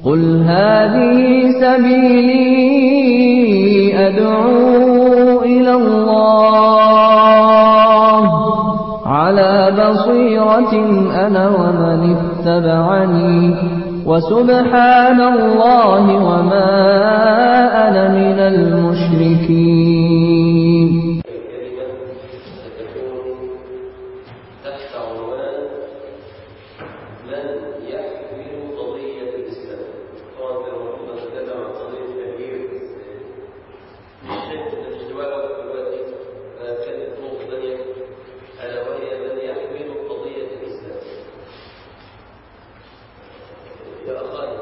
قل هذه سبيلي أدعو إلى الله على بصيرة أنا ومن اتبعني وسبحان الله وما أنا من المشركين الكلمة ستكون تحت عنوان من يحمل قضية الإسلام طبعا في المفروض نتكلم عن قضية تغيير الشيخ الاجتواء دلوقتي كانت نقطة ثانية ألا وهي من يحمل قضية الإسلام يا أخواني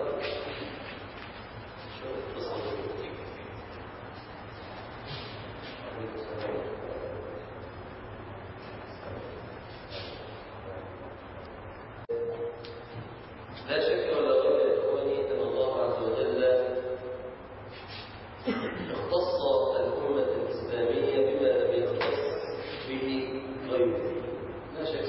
شو التصور لا شك ولا ريب يا اخواني ان الله عز وجل اختص الامه الاسلاميه بما لم يختص به غيره لا شك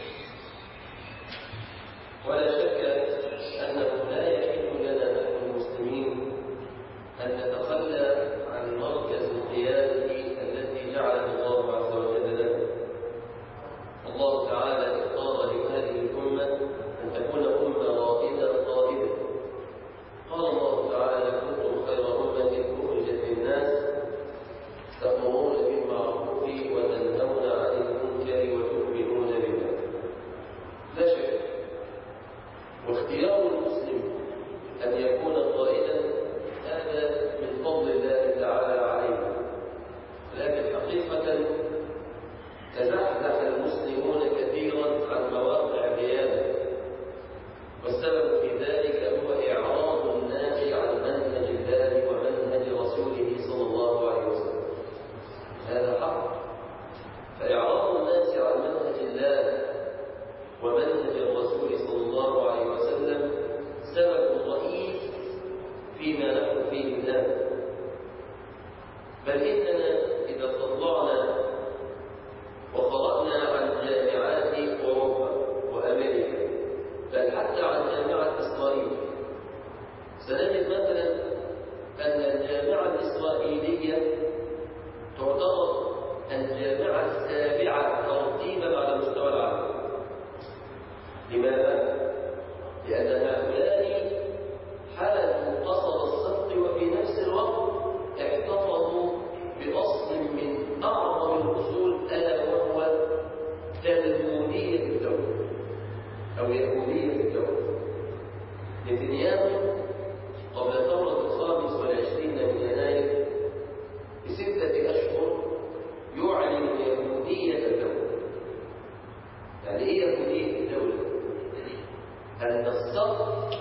ولا شك انه لا يحل لنا نحن المسلمين ان نتخلى عن مركز القياده التي جعله الله عز وجل لنا الله تعالى اختار لهذه الأمة أن تكون أمة رائدة قائدة قال الله تعالى كنتم خير أمة أخرجت للناس تأمرون بالمعروف وتنهون عن المنكر وتؤمنون بالله لا شك واختيار المسلم أن يكون قائدا هذا من فضل الله تعالى علينا لكن حقيقة تزحزح المسلمون كثيرا عن مواقع الرياده والسبب في ذلك هو اعراض الناس عن منهج الله ومنهج رسوله صلى الله عليه وسلم هذا حق فاعراض الناس عن منهج الله ومنهج الرسول صلى الله عليه وسلم سبب رئيس فيما نحن فيه الان بل اننا اذا تطلعنا وقرأنا عن جامعات أوروبا وأمريكا بل حتى عن جامعة إسرائيل سنجد مثلا أن الجامعة الإسرائيلية تعتبر الجامعة السابعة ترتيبا على مستوى العالم لماذا؟ لأن هؤلاء حالة قصر الصدق وفي نفس الوقت احتفظوا بأصل من أعظم الأصول ألا وهو تلمودية الدولة أو يهودية الدولة نتنياهو قبل ثورة الخامس والعشرين من يناير بستة أشهر يعلن يهودية الدولة يعني إيه يهودية الدولة؟ أن السقف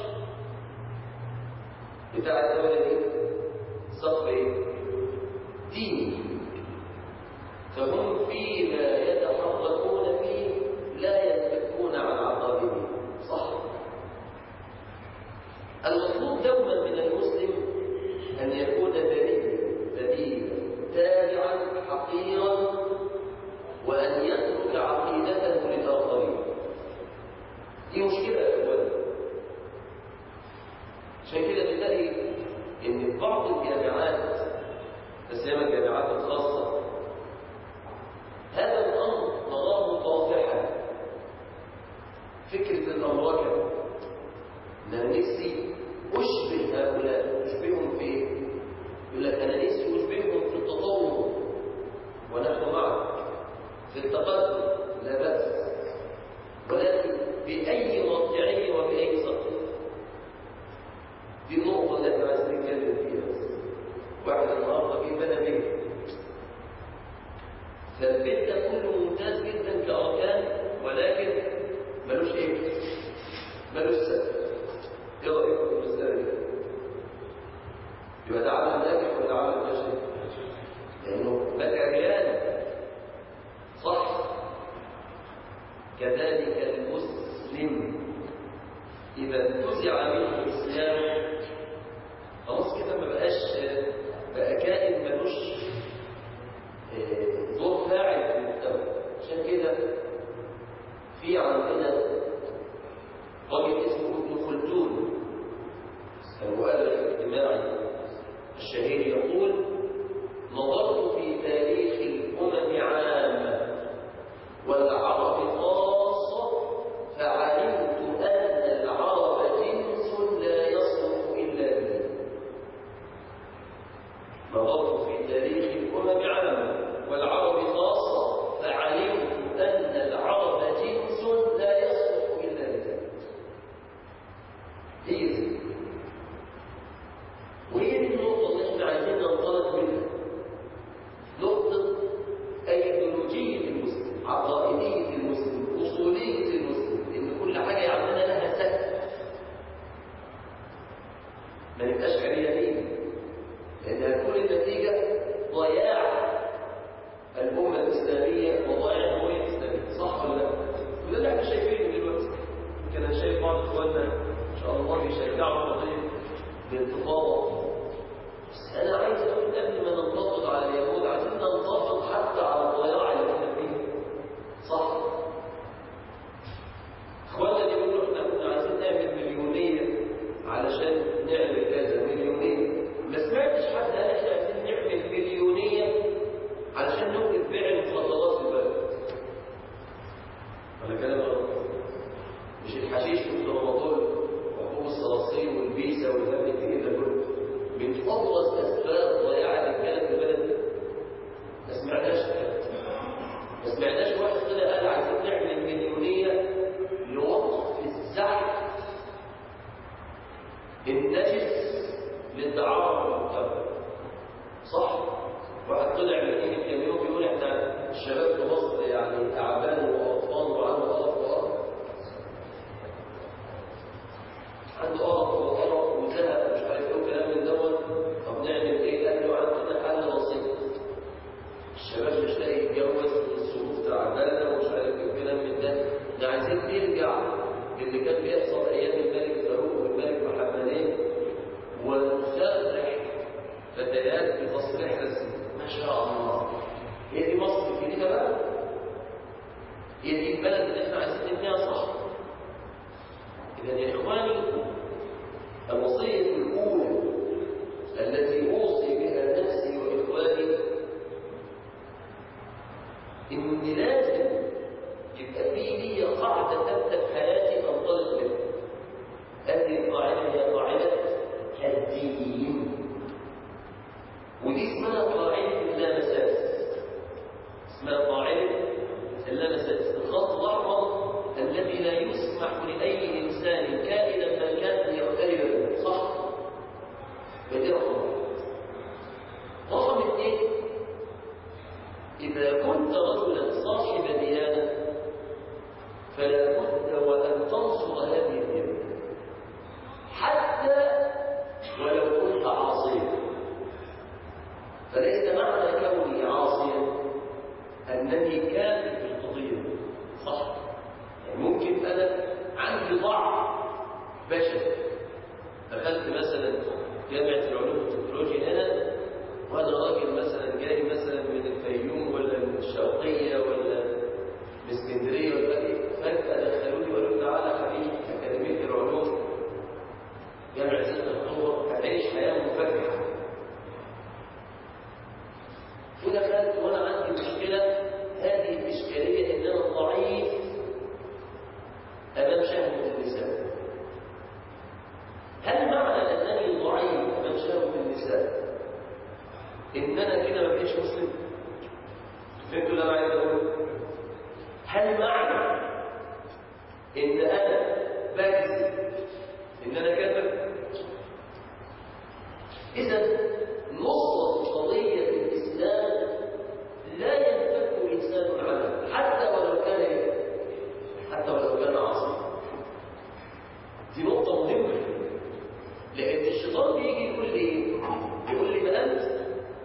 بتاع الدولة دي سقف إيه؟ ديني فهم فيما يتحركون فيه لا ينفكون عن عقائدهم صح المطلوب دوما من المسلم ان يكون ذليلا ذليلا تابعا حقيرا وان يترك عقيدته للاخرين دي مشكله يا اخواني عشان كده بنلاقي ان في بعض الجامعات لا سيما الجامعات الخاصه هذا الامر نراه طافحا فكره الامركه ان انا نفسي اشبه هؤلاء اشبههم في ايه؟ يقول لك انا نفسي اشبههم في التطور ونحن معك في التقدم لا باس ولكن باي مرجعيه وباي سطر دي النقطه اللي احنا عايزين نتكلم فيها بس واحد النهارده في بنى بيت فالبيت ده كله ممتاز جدا كأركان ولكن ملوش ايه؟ ملوش سقف. ايه رأيكم في المسألة دي؟ يبقى ده عمل ناجح ولا عمل فاشل؟ لأنه بقى عريان صح؟ كذلك المسلم إذا انتزع منه الإسلام خلاص كده ما بقاش بقى كائن ملوش دور فاعل في المجتمع عشان كده في عندنا راجل اسمه ابن خلدون ما نبقاش عريانين لأن هتكون النتيجة ضياع الأمة الإسلامية وضياع الهوية الإسلامية صح ولا لا؟ وده اللي احنا شايفينه دلوقتي يمكن أنا شايف بعض إخواننا إن شاء الله بيشجعوا قضية الانتفاضة بس أنا عايز أقول قبل ما ننتفض على اليهود عايزين ننتفض حتى على الضياع اللي احنا فيه صح؟ إخواننا اللي بيقولوا إحنا كنا عايزين نعمل مليونية علشان نعمل كذا مليونية ما سمعتش حد قال احنا عايزين نعمل مليونية علشان نوقف بيع المخدرات في البلد ولا كلام غلط مش الحشيش والترامادول وحبوب الصراصير والبيسة والهم التقيل ده كله من ابرز اسباب ضياع الرجاله في البلد دي ما سمعناش ما سمعناش واحد طلع قال عايزين نعمل مليونية لوقف الزعل النجس للدعارة في المجتمع صح؟ واحد طلع من قيمة كام يوم بيقول احنا الشباب في مصر يعني تعبان وقرفان وعنده قرف وقرف عنده قرف وقرف وزهق ومش عارف ايه وكلام من دوت طب نعمل ايه؟ قال له عندنا حل بسيط الشباب مش لاقي يتجوز والظروف تعبانه ومش عارف ايه وكلام من ده ده عايزين نرجع للي كان بيحصل ايام الملك فاروق والملك محمدين ونسرح فتيات بتصريح رسمي ما شاء الله هي دي مصر الجديده بقى هي دي البلد اللي احنا عايزين نبنيها صح اذا يا اخواني الوصيه الاولى التي اوصي بها نفسي واخواني ان لازم يبقى في لي قاعده تبدا حياتي انطلق منها هذه القاعده هي قاعده الدين ودي اسمها قاعده اللامساس اسمها قاعده اللامساس الخط الاحمر الذي لا يسمح لاي انسان كائنا من كان ان يقترب منه صح فدي رقم واحد رقم اثنين إذا كنت رجلا صاحب ديانة فلا بد وأن تنصر هذه الديانة حتى ولو كنت عاصيا فليس معنى كوني عاصيا أنني كامل في القضية صح يعني ممكن أنا عندي ضعف بشري دخلت مثلا جامعة العلوم والتكنولوجيا هنا وهذا راجل مثلا جاي مثلا من الفيوم ولا من الشرقية ولا من اسكندرية ولا ايه فجأة دخلوني وقالوا لي تعالى حبيبي أكاديمية العلوم جامعة 6 أكتوبر هتعيش حياة مفرحة ودخلت وأنا عندي مشكلة هذه الإشكالية إن أنا ضعيف أمام شهوة النساء هل معنى أنني ضعيف أمام شهوة النساء ان انا كده ما بقيتش مسلم فهمتوا اللي انا عايز اقوله هل معنى ان انا بكذب ان انا كافر اذا نصرة قضية الاسلام لا ينفك انسان عنها حتى ولو كان إيه؟ حتى ولو كان عاصيا دي نقطة مهمة لأن الشيطان بيجي يقول لي إيه؟ يقول لي ما أنت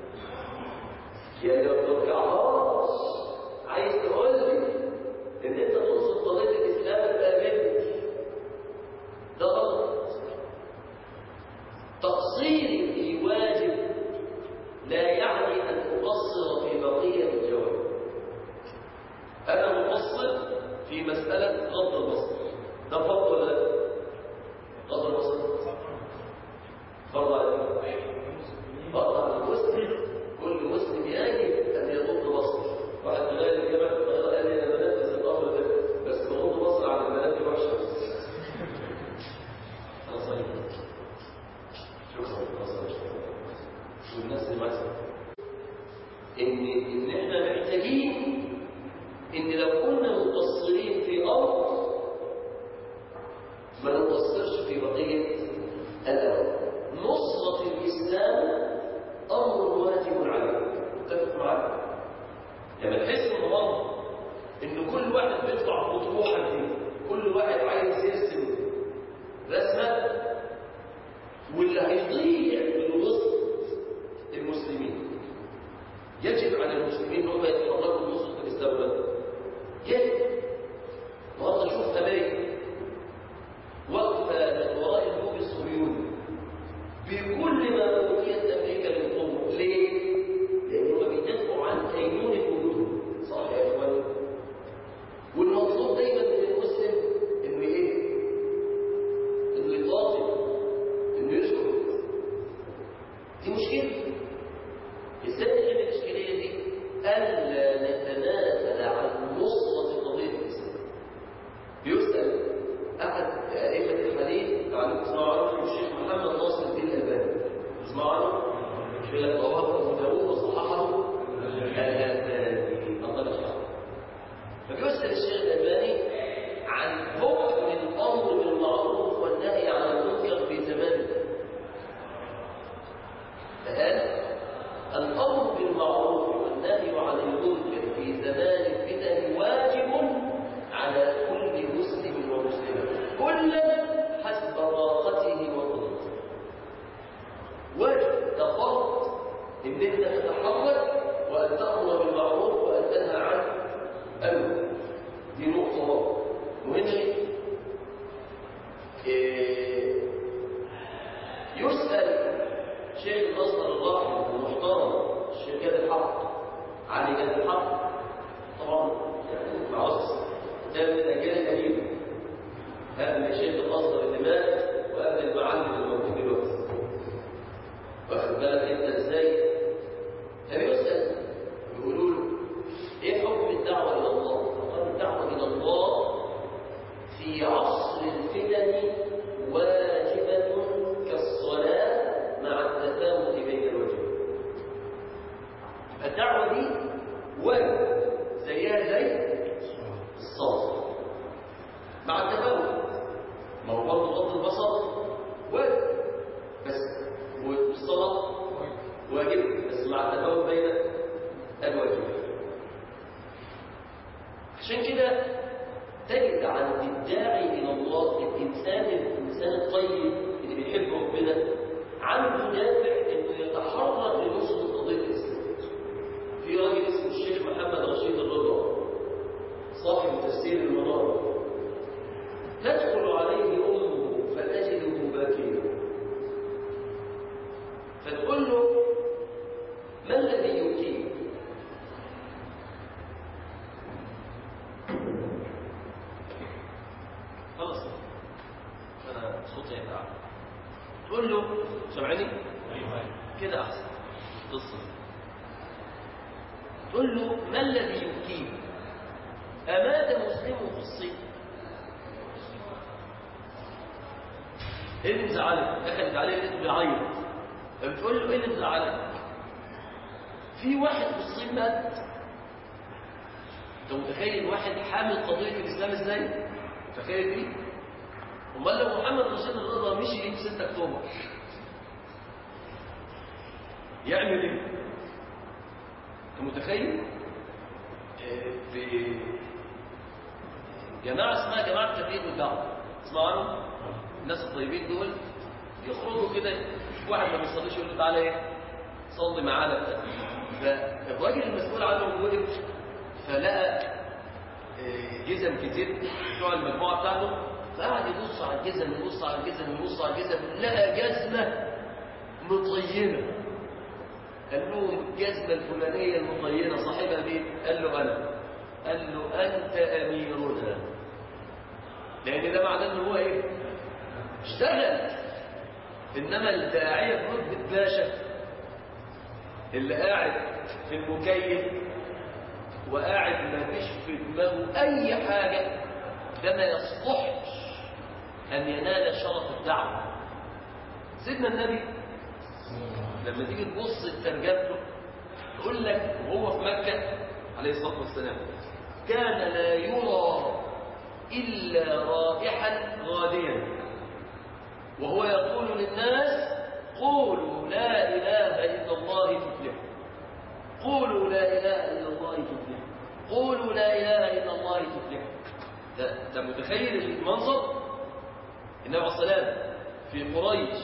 يا دكتور كعباس عايز تقول لي ان انت تنصر قضيه الاسلام تقابلني ده غلط تقصيري في واجب لا يعني ان اقصر في بقيه الجواب انا مقصر في مساله غض البصر ده فرض ولا لا غض البصر فرض على فرض على المسلم كل مسلم يجب ان يغض بصره واحد من غير الجامعه في القاهره قال لي انا بنفذ الامر ده بس بغض بصر على البنات وحشه انا صحيح شكرا والناس اللي معايا ان ان احنا محتاجين ان لو كنا مقصرين في امر ما نقصرش في بقيه الامر نصره الاسلام امر واجب عليك متفق معايا لما تحس النهارده ان كل واحد بيطلع بطموحه دي كل واحد عايز يرسم رسمه واللي واللي هيضيع من وسط المسلمين يجب على المسلمين هم يتحركوا من وسط الاسلام ولا لا؟ يجب النهارده شوف امريكا واقفه من وراء الجنوب الصهيوني بكل ما اوتيت امريكا من قوه ليه؟ لانهم بيدافعوا عن كينونه وجودهم صح يا اخوان؟ والمطلوب دايما من المسلم انه ايه؟ انه يقاتل انه يسكت دي مشكله ازاي نحل الاشكاليه دي؟ الا نتنازل عن نصره قضيه الاسلام بيسال احد ائمه الحديث تعليم تسمعوا عنه الشيخ محمد ناصر الدين الالباني تسمعوا عنه؟ مش لك رواه ابو داوود وصححه الالباني الله يرحمه فبيسال الشيخ الالباني عن حكم الامر بالمعروف والنهي عن المنكر في زمانه فقال الامر بالمعروف والنهي عن المنكر في زمان الفتن واجب على كل مسلم ومسلمه كلا حسب طاقته وقدرته واجب ده فرض ان انت تتحرك وان تامر بالمعروف وان تنهى عن المنكر دي نقطه مهمه إيه يسال شيخ الازهر الراحل المحترم الشيخ جاد الحق علي جاد الحق طبعا يعني معرفش ده من الاجيال القديمه قبل شيخ الازهر اللي مات وقبل المعلم الموجود دلوقتي واخد بالك انت ازاي فبيسال يقولوا له ايه حكم الدعوه الى الله؟ فقال الدعوه الى الله في عصر الفتن واجبه كالصلاه مع التفاوت بين الوجهين الدعوه دي واجب زيها زي الصلاه مع التفاوت ما هو برضه غض البصر واجب بس والصلاه واجب بس مع التفاوت بين الواجبين عشان كده تجد عند الداعي الى الله الانسان الانسان الطيب اللي بيحب ربنا عنده دافع انه يتحرك لنصره قضيه الاسلام في راجل اسمه الشيخ محمد رشيد الرضا صاحب تفسير المنار تدخل عليه امه فتجده باكيا فتقول له ما الذي يبكيك خلاص انا صوتي هيتعب تقول له سامعني كده احسن قصه تقول له ما الذي يبكيك امات مسلم في الصين ايه اللي مزعلك دخلت عليه لقيته بيعيط فبتقول له ايه اللي مزعلك في واحد في الصين مات انت متخيل واحد حامل قضيه الاسلام ازاي تخيل دي امال لو محمد رشيد الرضا مشي يوم 6 اكتوبر يعمل ايه انت متخيل آه، في جماعه اسمها جماعه التبليغ والدعوه اسمعوا عنهم الناس الطيبين دول يخرجوا كده يشوف واحد ما بيصليش يقول له تعالى ايه صلي معانا بتاع فالراجل المسؤول عنهم وقف فلقى جزم كتير بتوع المجموعه بتاعته فقعد يبص على الجزم يبص على الجزم يبص على الجزم لقى جزمه مطينه قال له الجزمه الفلانيه المطينه صاحبها مين؟ قال له انا قال له انت اميرنا لان ده معناه ان هو ايه؟ اشتغل انما الداعيه في رتبه باشا اللي قاعد في المكيف وقاعد ما فيش في دماغه اي حاجه ده ما يصلحش ان ينال شرف الدعوه سيدنا النبي لما تيجي تبص لترجمته يقول لك وهو في مكه عليه الصلاه والسلام كان لا يرى الا رائحا غاديا وهو يقول للناس قولوا لا اله الا الله تفلحوا قولوا لا اله الا الله تفلحوا قولوا لا اله الا الله تفلحوا ده, ده متخيل المنظر النبي عليه الصلاه في قريش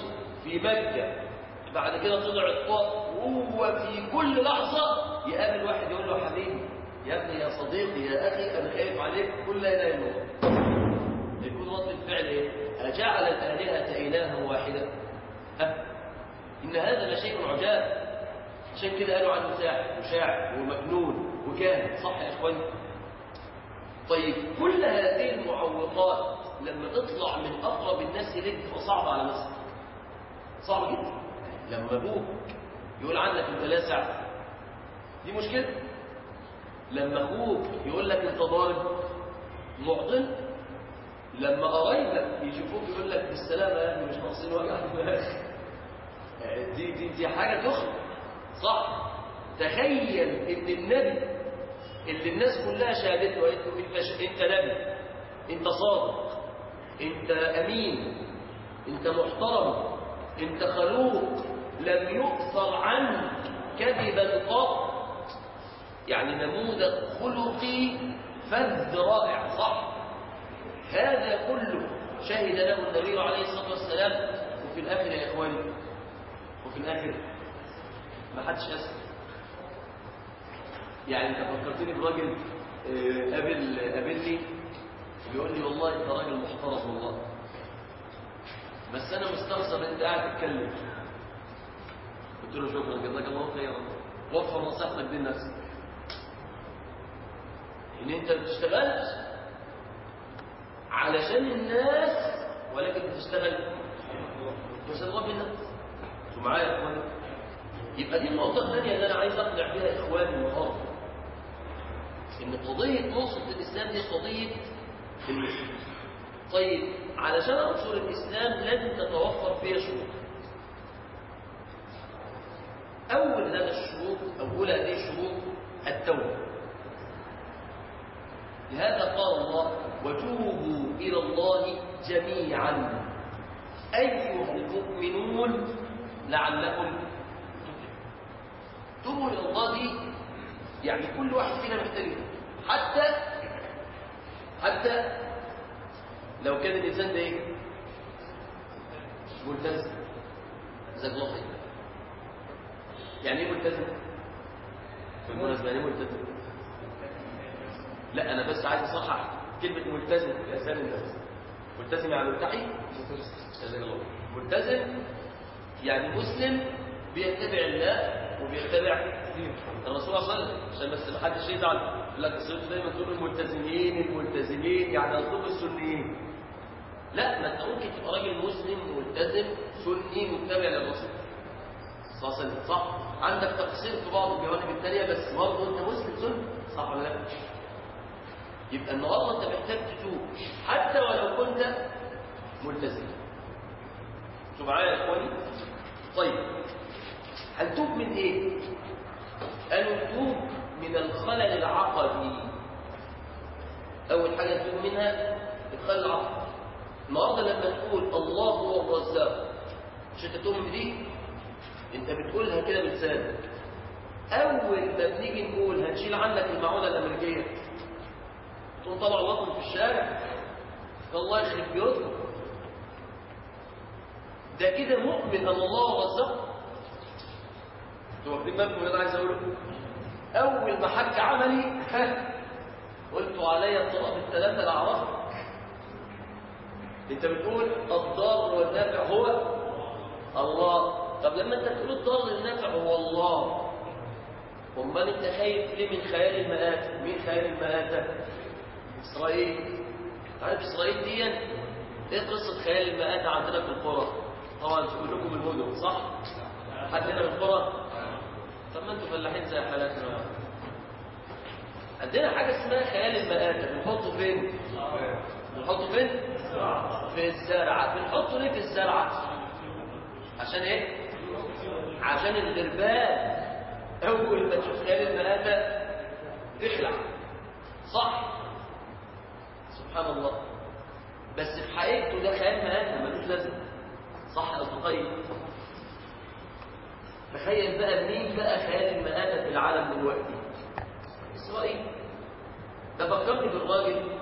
في مكة بعد كده طلع الطاء وهو في كل لحظة يقابل واحد يقول له حبيبي يا ابني يا صديقي يا أخي أنا خايف عليك كل لا إله إلا الله يكون رد الفعل إيه؟ أجعل الآلهة إلها واحدا أه. إن هذا لشيء عجاب عشان كده قالوا عنه ساحر وشاعر ومجنون وكاهن صح يا إخواني طيب كل هذه المعوقات لما تطلع من أقرب الناس إليك تبقى صعبة على نفسك صعب جدا لما ابوك يقول عنك انت لاسع دي مشكله لما اخوك يقول لك انت ضارب معضل لما قرايبك يشوفوك يقول لك بالسلامه يا ابني مش ناقصين وجع دماغ دي دي دي حاجه تخلق صح تخيل ان النبي اللي الناس كلها شهدته وقالت له انت ش... انت نبي انت صادق انت امين انت محترم انت خلوق لم يؤثر عنك كذبا قط يعني نموذج خلقي فذ رائع صح هذا كله شهد له النبي عليه الصلاه والسلام وفي الاخر يا اخواني وفي الاخر ما حدش اسال يعني انت فكرتني براجل قابل قابلني بيقول لي والله انت راجل محترم والله بس انا مستغرب انت قاعد تتكلم قلت له شكرا جزاك الله خيرا وفر نصيحتك دي لنفسك ان انت ما بتشتغلش علشان الناس ولكن بتشتغل عشان رب الناس انتوا معايا يا اخواني يبقى دي النقطه الثانيه اللي انا عايز اقنع بيها اخواني النهارده ان قضيه نصره الاسلام دي قضيه المسلم طيب علشان انصر الاسلام لازم تتوفر فيها شروط اول هذا الشروط اول هذه الشروط التوبه لهذا قال الله وتوبوا الى الله جميعا ايها المؤمنون لعلكم توبوا الى الله دي يعني كل واحد فينا محتاج حتى حتى لو كان الانسان ده ايه ملتزم جزاك الله خير يعني ايه ملتزم بالمناسبه يعني ايه ملتزم لا انا بس عايز اصحح كلمه ملتزم في لسان الناس ملتزم يعني ملتحي جزاك الله ملتزم يعني مسلم بيتبع الله وبيتبع الرسول صلى الله عليه وسلم عشان بس ما حدش يزعل يقول لك اصل دايما تقول الملتزمين الملتزمين يعني قصدهم السنيين لا ما انت ممكن تبقى راجل مسلم ملتزم سني متبع للرسول صلى الله عليه وسلم صح عندك تقصير في بعض الجوانب الثانيه بس برضه انت مسلم سني صح ولا لا يبقى النهارده انت محتاج تتوب حتى ولو كنت ملتزم انتوا معايا يا اخواني طيب هنتوب من ايه قالوا نتوب من الخلل العقدي اول حاجه نتوب منها الخلل العقدي النهارده لما تقول الله هو الرزاق مش انت تؤمن بدي انت بتقولها كده بلسانك اول ما بنيجي نقول هنشيل عنك المعونه الامريكيه تقوم طلع وطن في الشارع الله يخرب بيوتكم ده كده مؤمن ان الله هو الرزاق انتوا واخدين بالكم اللي انا عايز اقوله اول ما حج عملي ها قلتوا عليا الطلاق الثلاثه اللي اعرفها انت بتقول الضار والنافع هو الله طب لما انت تقول الضار والنافع هو الله امال انت خايف ليه من خيال المآتة مين خيال المآتة اسرائيل عارف اسرائيل دي ايه قصة خيال المآتة عندنا في القرى طبعا كلكم المدن صح حد هنا من القرى طب ما انتوا فلاحين زي حالاتنا عندنا حاجة اسمها خيال المآتة بنحطه فين بنحطه فين في الزرعة بنحطه ليه في الزرعة عشان ايه عشان الغربان اول ما تشوف خيال المآتة تخلع صح سبحان الله بس في حقيقته ده خيال مآتة ملوش لازمة صح يا اصدقائي تخيل بقى مين بقى خيال المآتة في العالم دلوقتي إسرائيل ده فكرني بالراجل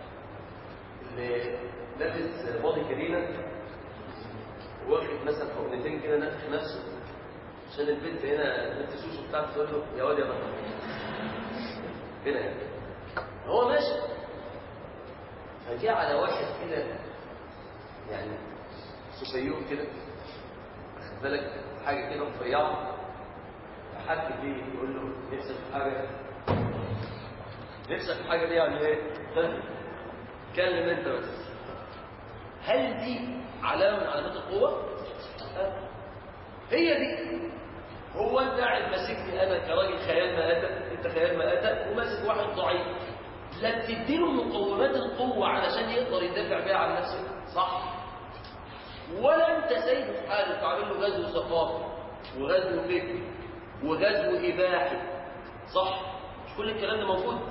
اللي لابس بودي كريمة واخد مثلا حقن يجي كده نفخ نفسه عشان البنت هنا بنت سوسو بتاعته تقول له يا واد يا بطل كده يعني هو ماشي فجاء على واحد كده يعني سفيون كده واخد بالك حاجه كده رفيعه فحد فيه يقول له نفسك في حاجه نفسك في حاجه دي يعني ايه؟ ها؟ اتكلم انت بس هل دي علامه من علامات القوه؟ ها؟ هي دي هو انت قاعد ماسكني انا كراجل خيال ما اتى انت خيال ما اتى وماسك واحد ضعيف لا تديله مقومات القوه علشان يقدر يدافع بيها عن نفسه صح ولا انت سايبه في حاله تعمل له غزو ثقافي وغزو فكري وغزو اباحي صح مش كل الكلام ده موجود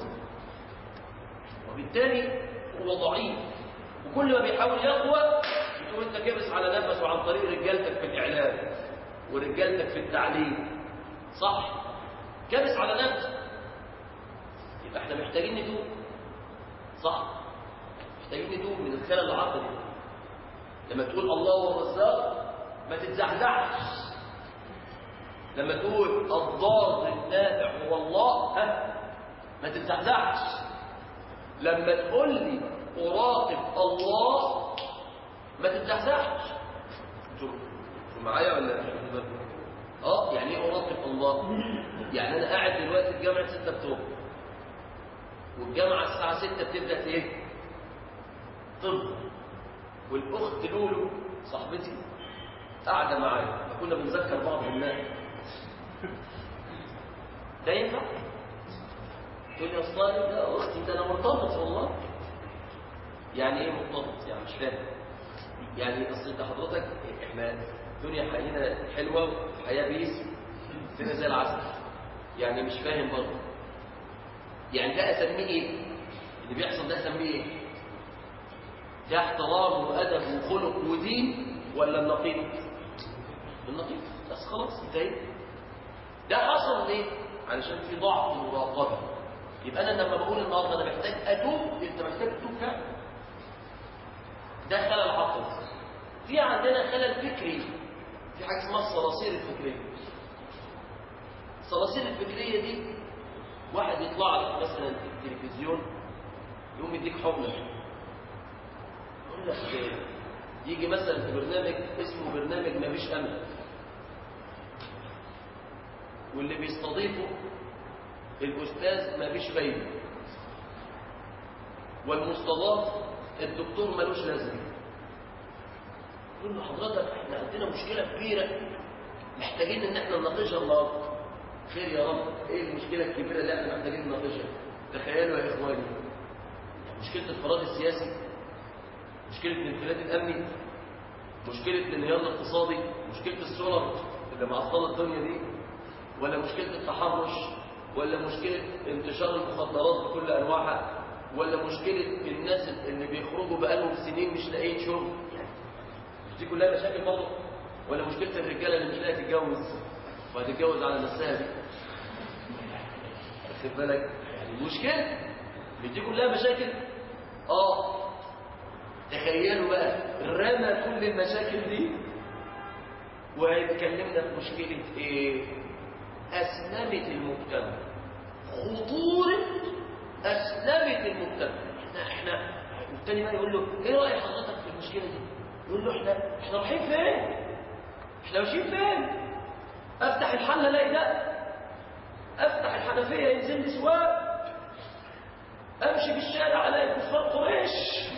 وبالتالي هو ضعيف وكل ما بيحاول يقوى بتقول انت كبس على نفسه عن طريق رجالتك في الاعلام ورجالتك في التعليم صح كبس على نفسه يبقى احنا محتاجين ندوب صح محتاجين ندوب من الخلل العقلي لما تقول الله هو الرزاق ما تتزحزحش لما تقول الضار النافع هو الله ها ما تتزحزحش لما تقول لي اراقب الله ما تتزحزحش انتوا انتوا معايا ولا مش واخدين بالكم؟ اه يعني ايه اراقب الله يعني انا قاعد دلوقتي في جامعه 6 اكتوبر والجامعه الساعه 6 بتبدا ايه طب والاخت لولو صاحبتي قاعده معايا فكنا بنذكر بعض بالله ده ينفع تقول لي اصلا ده اختي ده انا مرتبط والله يعني ايه مرتبط يعني مش فاهم يعني اصل انت حضرتك احنا الدنيا حقيقة حلوه وحياه بيس الدنيا زي العسل يعني مش فاهم برضه يعني ده اسميه ايه اللي بيحصل ده اسميه ايه ده احترام وادب وخلق ودين ولا النقيض النقيض بس خلاص انتهيت ده حصل ليه علشان في ضعف مراقبه يبقى انا لما بقول النهارده انا محتاج اتوب انت محتاج تتوب فعلا ده خلل عقلي في عندنا خلل فكري في حاجه اسمها الصراصير الفكريه الصراصير الفكريه دي واحد يطلع لك مثلا في التلفزيون يقوم يديك حكمه يقول لك يجي مثلا في برنامج اسمه برنامج ما فيش امل واللي بيستضيفه الاستاذ ما فيش فايده والمستضاف الدكتور ملوش لازمه يقول له حضرتك احنا عندنا مشكله كبيره محتاجين ان احنا نناقشها النهارده خير يا رب ايه المشكله الكبيره اللي احنا محتاجين نناقشها تخيلوا يا اخواني مشكله الفراغ السياسي مشكله الانفلات الامني مشكله الانهيار الاقتصادي مشكله السولر اللي معطله الدنيا دي ولا مشكله التحرش ولا مشكله انتشار المخدرات بكل انواعها ولا مشكله الناس اللي بيخرجوا بقالهم سنين مش لاقيين شغل يعني مش دي كلها مشاكل برضه ولا مشكله الرجاله اللي مش لاقيه تتجوز وهتتجوز على نفسها دي واخد بالك يعني مشكله مش دي كلها مشاكل اه تخيلوا بقى رمى كل المشاكل دي وهيتكلمنا في مشكله ايه اسلمت المجتمع خطوره اسلمت المجتمع احنا احنا والتاني بقى يقول له ايه راي حضرتك في المشكله دي يقول له احنا احنا رايحين فين احنا ماشيين فين افتح الحله الاقي ده افتح الحنفيه ينزل لي سواق امشي في الشارع الاقي كفار قريش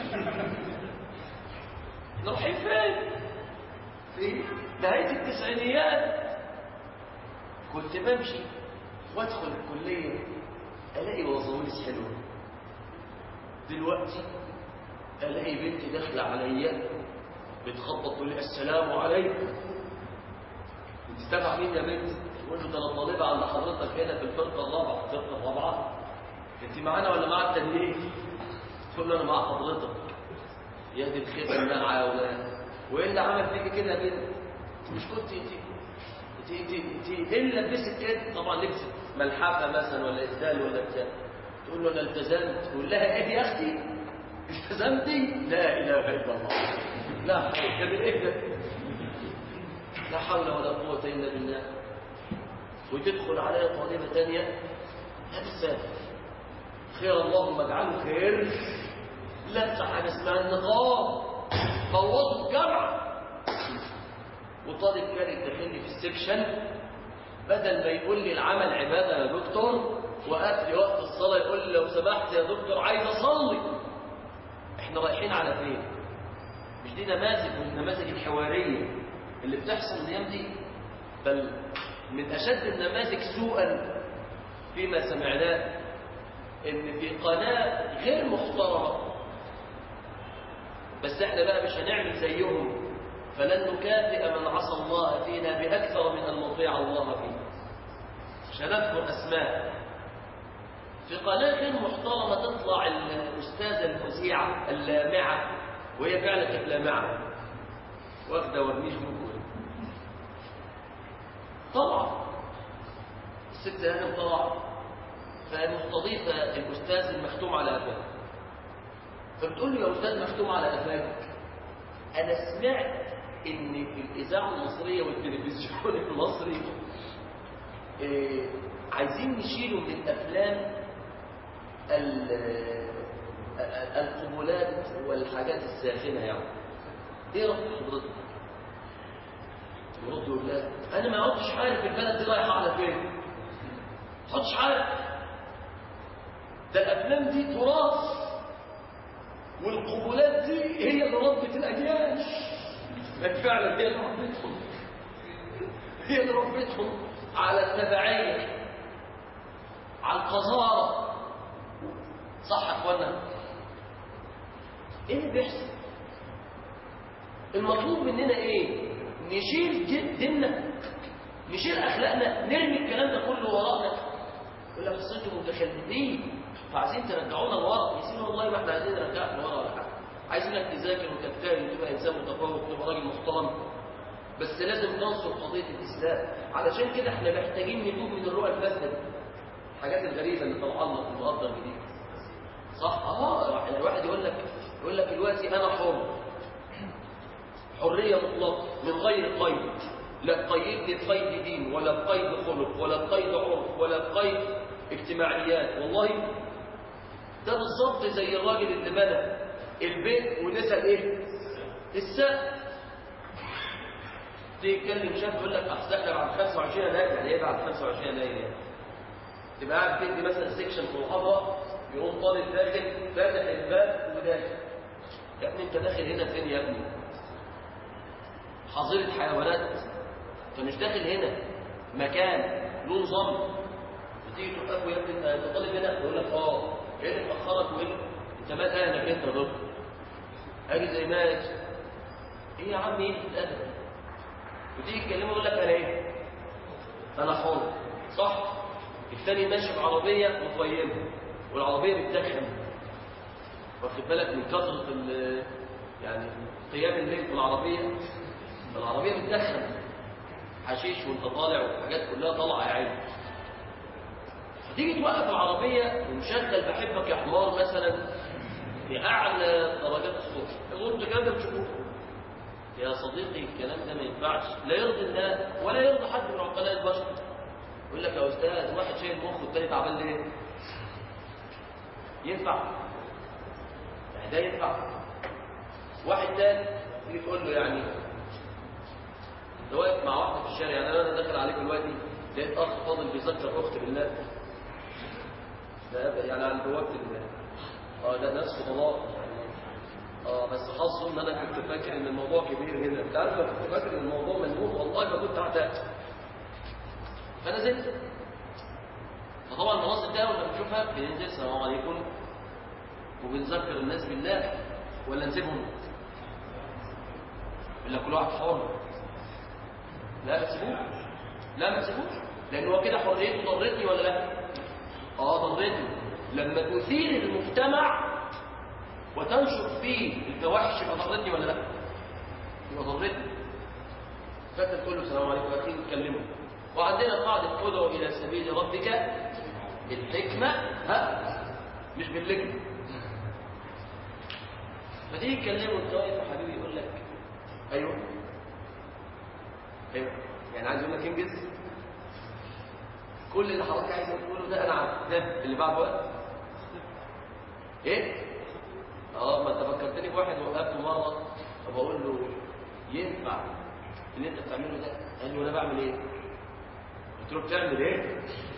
احنا رايحين فين في نهايه التسعينيات كنت بمشي وادخل الكليه الاقي وظائف حلوه دلوقتي الاقي بنتي داخله عليا بتخبط تقول لي السلام عليكم انت تابع مين يا بنت تقول له ده انا طالبه عند حضرتك هنا في الفرقه الرابعه الفرقه الرابعه انت معانا ولا مع التدريب تقول له انا مع حضرتك يا دي الخيبه مع يا ولاد وايه اللي عمل فيك كده يا بنت مش كنت انت انت انت انت ايه اللي لبست كده طبعا لبست ملحفه مثلا ولا اسدال ولا بتاع تقول له انا التزمت تقول لها ايه يا اختي التزمتي لا اله الا الله لا حول ايه ده لا حول ولا قوة إلا بالله وتدخل عليها طالبة تانية هتسال خير اللهم اجعله خير لسه حاجة اسمها النقاب بوظوا الجامعة وطالب كان داخلني في السكشن بدل ما يقول لي العمل عبادة يا دكتور وقف لي وقت الصلاة يقول لي لو سمحت يا دكتور عايز أصلي احنا رايحين على فين مش دي نماذج من النماذج الحوارية اللي بتحصل الايام دي بل من أشد النماذج سوءا فيما سمعناه ان في قناة غير محترمة بس احنا بقى مش هنعمل زيهم فلن نكافئ من عصى الله فينا بأكثر من أن نطيع الله فيه مش هنذكر أسماء في قناة غير محترمة تطلع الأستاذة المذيعة اللامعة وهي فعلا كانت لامعة واخدة ورنيش موجود طلع الست هانم طلع فمستضيفة الأستاذ المختوم على أفاك فبتقول له يا أستاذ مختوم على أفاك أنا سمعت إن في الإذاعة المصرية والتلفزيون المصري إيه عايزين نشيله من الأفلام القبولات والحاجات الساخنة يعني ايه رأي حضرتك يرد يقول لا انا ما عدتش عارف البلد دي رايحه على فين ما عدتش عارف ده الافلام دي تراث والقبولات دي هي اللي ربت الاجيال فعلا هي اللي ربتهم هي اللي ربتهم على التبعيه على القذاره صح يا اخوانا ايه اللي بيحصل المطلوب مننا ايه نشيل ديننا نشيل اخلاقنا نرمي الكلام ده كله ورانا يقول لك اصل انتوا متخلفين فعايزين ترجعونا لورا يا سيدي والله ما احنا عايزين نرجعك لورا ولا حاجه عايزينك تذاكر وتجتهد وتبقى انسان متفوق وتبقى راجل محترم بس لازم ننصر قضيه الاسلام علشان كده احنا محتاجين نتوب من الرؤى الفاسده دي الحاجات الغريبه اللي طالعه لنا في المقدر الجديد صح اه الواحد يقول لك يقول لك دلوقتي انا حر حريه مطلقه من غير قيد لا قيدني بقيد دين ولا بقيد خلق ولا بقيد عرف ولا بقيد اجتماعيات والله ده بالظبط زي الراجل اللي بنى البيت ونسى الايه السقف تيجي تكلم شاب يقول لك اصل احنا بعد 25 يناير يعني ايه بعد 25 يناير يعني تبقى قاعد تدي مثلا سيكشن في محاضره يقوم طالب داخل فاتح الباب وداخل يا ابني انت داخل هنا فين يا ابني حظيره حيوانات انت مش داخل هنا مكان له نظام بتيجي توقفه يا ابني انت طالب هنا يقول لك اه ايه اللي مأخرك وايه انت مال اهلك انت يا دكتور اجي زي ما ايه يا عم ايه الادب وتيجي تكلمه يقول لك انا ايه انا حر صح الثاني ماشي بعربيه مطيبه والعربيه بتدخن واخد بالك من كثره يعني قيام الليل في العربيه العربيه بتدخن حشيش وانت طالع والحاجات كلها طالعه يا عيني فتيجي توقف العربيه ومشغل بحبك يا حمار مثلا في اعلى درجات الصوت يقول انت الكلام ده بتشوفوه يا صديقي الكلام ده ما ينفعش لا يرضي الله ولا يرضي حد من عقلاء البشر يقول لك يا استاذ واحد شايل مخه والتاني تعبان ليه؟ ينفع يعني ده ينفع واحد تاني تيجي تقول له يعني انت واقف مع واحده في الشارع يعني انا داخل عليك دلوقتي لقيت اخ فاضل بيذكر اخت بالله ده يعني على بوابه الله اه ده ناس فضلاء يعني اه بس حظه ان انا كنت فاكر ان الموضوع كبير هنا انت عارف كنت فاكر ان الموضوع منبوذ والله ما كنت اعتقد فنزلت فطبعا المناظر دي اول ما بنشوفها بننزل السلام عليكم وبنذكر الناس بالله ولا نسيبهم ولا كل واحد حر لا ما تسيبوش لا ما تسيبوش لان هو كده حريته ضرتني ولا لا اه ضرتني لما تثير المجتمع وتنشر فيه الفواحش يبقى ضرتني ولا لا يبقى ضرتني فانت تقول له السلام عليكم يا اخي نتكلموا وعندنا قاعده ادعو الى سبيل ربك بالحكمه ها مش باللجنه فتيجي تكلمه انت واقف يا حبيبي يقول لك ايوه إيه؟ يعني عايز اقول لك انجز كل اللي حضرتك عايز تقوله ده انا عارف ها اللي بعده بقى ايه اه ما انت فكرتني بواحد وقفته مره فبقول له ينفع اللي انت بتعمله ده قال لي وانا بعمل ايه قلت له بتعمل ايه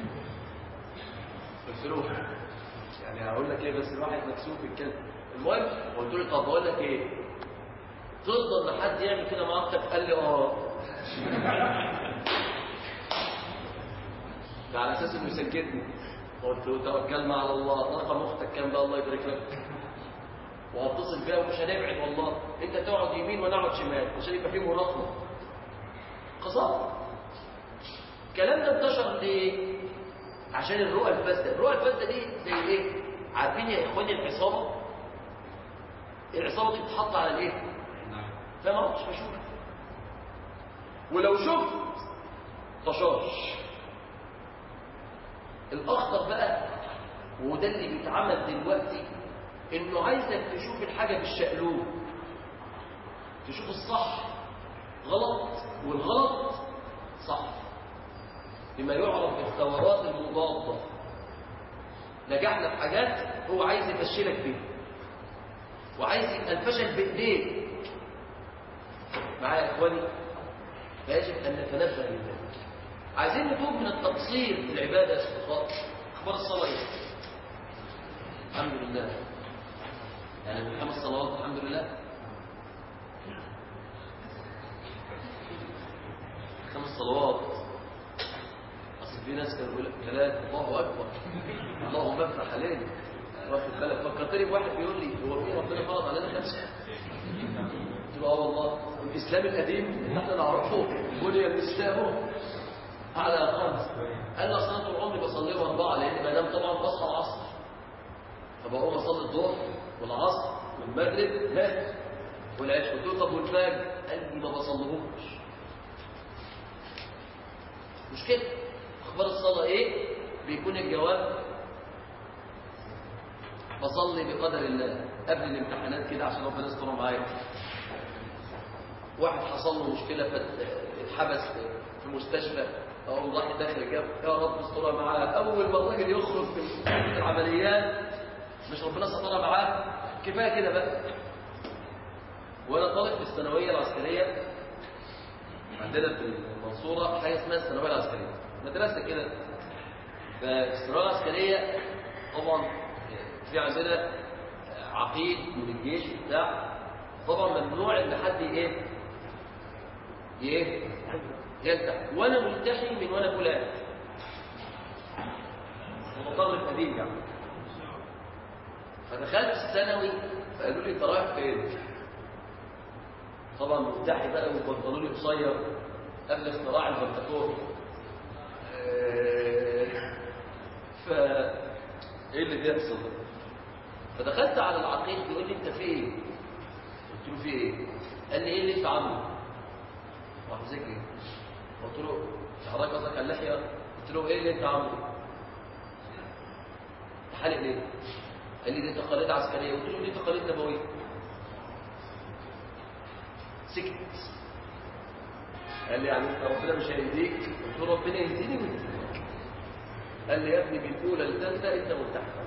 قلت له يعني هقول لك ايه بس الواحد مكسوف الكلمه المهم قلت له طب بقول لك ايه ترضى ان حد يعمل كده معاك قال لي اه ده على اساس انه يسجدني قلت له توكلنا على الله رقم اختك كام بقى الله يبارك لك وهتصل بيها ومش هنبعد والله انت تقعد يمين وانا اقعد شمال عشان يبقى فيه مراقبه قصار الكلام ده انتشر ليه عشان الرؤى الفاسده الرؤى الفاسده دي زي ايه عارفين يا اخواني العصابه العصابه دي بتتحط على الايه فما اعرفش بشوف ولو شفت طشاش الاخطر بقى وده اللي بيتعمل دلوقتي انه عايزك تشوف الحاجه بالشقلوب تشوف الصح غلط والغلط صح بما يعرف بالثورات المضاده نجحنا في حاجات هو عايز يفشلك بيها وعايز يبقى الفشل بايديه معايا يا اخواني فيجب ان نتنبه لذلك عايزين نتوب من التقصير في العباده يا اصدقاء اخبار الصلاه ايه الحمد لله يعني خمس صلوات الحمد لله خمس صلوات اصل في ناس كانوا يقول لك ثلاث الله اكبر اللهم افتح علينا واخد بالك فكرتني بواحد بيقول لي هو في ربنا فرض علينا خمسه قلت له اه والله الاسلام القديم اللي احنا نعرفه بني الاسلام على خمس قال لي اصل انا طول عمري بصليهم اربعه لان ما دام طبعا بصحى العصر فبقوم اصلي الظهر والعصر والمغرب ها والعشاء قلت له طب والفجر قال لي ما بصليهمش مش كده اخبار الصلاه ايه بيكون الجواب بصلي بقدر الله قبل الامتحانات كده عشان ربنا يستر معايا واحد حصل له مشكله فاتحبس في مستشفى اقوم راح داخل جاب يا رب استرها معاه اول ما الراجل يخرج من العمليات مش ربنا سترها معاه كفايه كده بقى وانا طالب في الثانويه العسكريه عندنا في المنصوره حاجه اسمها الثانويه العسكريه مدرسه كده فالثانويه العسكريه طبعا في عندنا عقيد من الجيش بتاع طبعا ممنوع ان حد ايه ايه يلتحي وانا ملتحي من وانا فلان متطرف قديم يعني فدخلت الثانوي فقالوا لي انت رايح فين طبعا ملتحي بقى وبنطلوني قصير قبل اختراع البنتكور ف ايه اللي بيحصل فدخلت على العقيد بيقول لي انت فين قلت له في ايه قال لي ايه اللي انت عامله راح ذكي قلت له حضرتك قصدك على اللحيه قلت له ايه اللي انت عامله حالق ليه قال لي دي تقاليد عسكريه قلت له دي تقاليد نبويه سكت قال لي يعني انت ربنا مش هيهديك قلت له ربنا يهديني ويهديك قال لي يا ابني من الاولى للثالثه انت مرتاح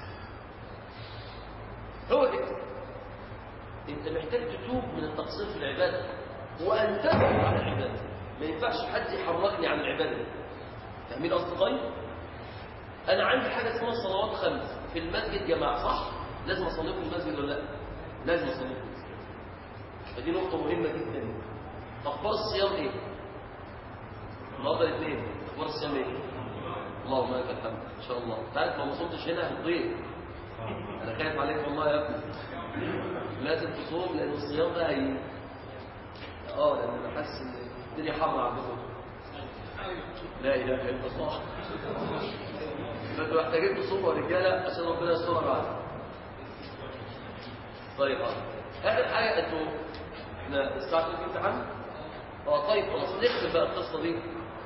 هو كده انت محتاج تتوب من التقصير في العباده وان تبعد عن العباده ما ينفعش حد يحركني عن العباده دي فاهمين اصدقائي انا عندي حاجه اسمها صلوات خمس في المسجد جماعه صح لازم اصلي في المسجد ولا لا لازم اصلي في المسجد فدي نقطه مهمه جدا اخبار الصيام ايه النهارده الاثنين اخبار الصيام ايه اللهم لك الحمد ان شاء الله تعرف لو ما صمتش هنا هتضيع انا خايف عليك والله يا ابني لازم تصوم لان الصيام ده هي اه لان انا حاسس ان الدنيا حر عندكم لا اله الا الله فانتوا محتاجين تصوموا يا رجاله عشان ربنا يسترها معاكم طيب اه اخر حاجه انتوا احنا الساعه 2 امتحان اه طيب خلاص نختم بقى القصه دي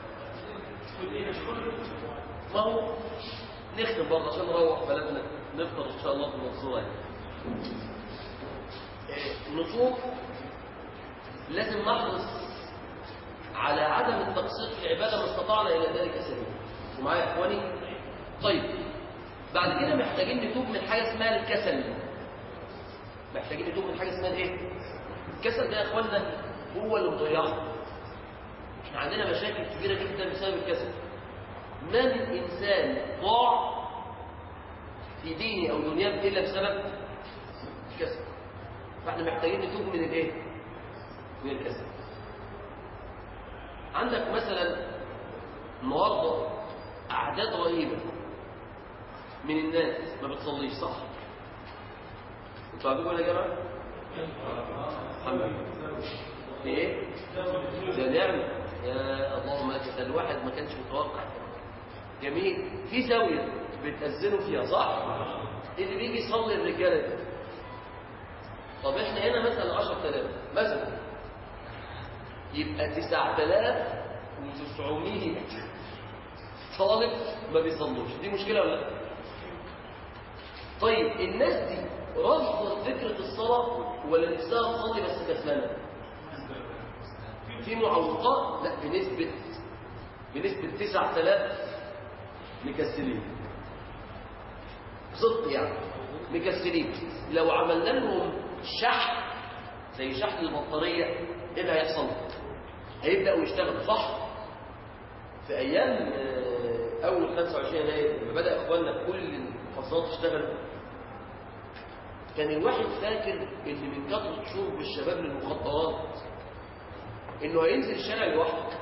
ما هو نختم برضه عشان نروح بلدنا نفطر ان شاء الله في المنصوره يعني. نصوم لازم نحرص على عدم التقصير في العبادة ما استطعنا إلى ذلك سبيلا ومعايا يا إخواني طيب بعد كده محتاجين نتوب من حاجة اسمها الكسل محتاجين نتوب من حاجة اسمها ايه الكسل ده يا إخواننا هو اللي مضيعنا احنا عندنا مشاكل كبيرة جدا بسبب الكسل ما من إنسان ضاع في دينه أو دنياه إلا بسبب الكسل فاحنا محتاجين نتوب من الايه من الكسل عندك مثلا النهارده اعداد رهيبه من الناس ما بتصليش صح انتوا عندكم ولا يا جماعه الحمد لله في ايه ده نعمه يا اللهم لك ده الواحد ما كانش متوقع جميل في زاويه بتاذنوا فيها صح اللي بيجي يصلي الرجاله دي طب احنا هنا مثلا 10000 مثلا يبقى 9900 طالب ما بيصلوش دي مشكله ولا لا طيب الناس دي رفضت فكره الصلاه ولا نفسها تصلي بس كسلانه في معوقات لا بنسبه بنسبه 9000 مكسلين صدق يعني مكسلين لو عملنا لهم شحن زي شحن البطارية ايه اللي هيحصل هيبدأوا يشتغلوا صح في ايام اول 25 يناير لما بدأ اخواننا كل المحافظات تشتغل كان الواحد فاكر ان من كثرة شرب الشباب للمخدرات انه هينزل الشارع لوحده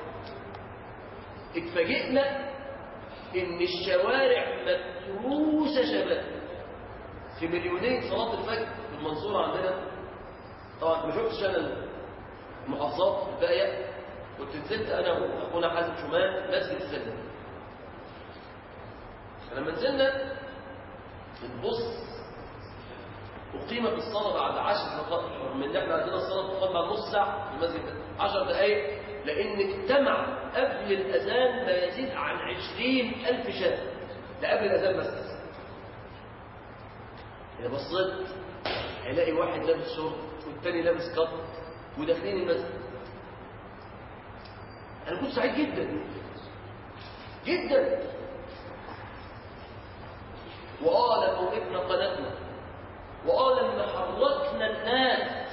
اتفاجئنا ان الشوارع متروسه شباب في مليونين صلاه الفجر في المنصوره عندنا طبعا ما شفتش انا المحافظات الباقيه كنت نزلت انا واخونا حازم شمال مسجد السلم فلما نزلنا بنبص أقيمت الصلاة بعد عشر دقائق من إن إحنا عندنا الصلاة تقام بعد نص ساعة في المسجد ده عشر دقائق لأن اجتمع قبل الأذان ما يزيد عن عشرين ألف شاب ده قبل الأذان بس أنا بصيت هلاقي واحد لابس شورت والتاني لابس كاب وداخلين المسجد أنا كنت سعيد جدا جدا وآه لما وقفنا قناتنا وآه لما حركنا الناس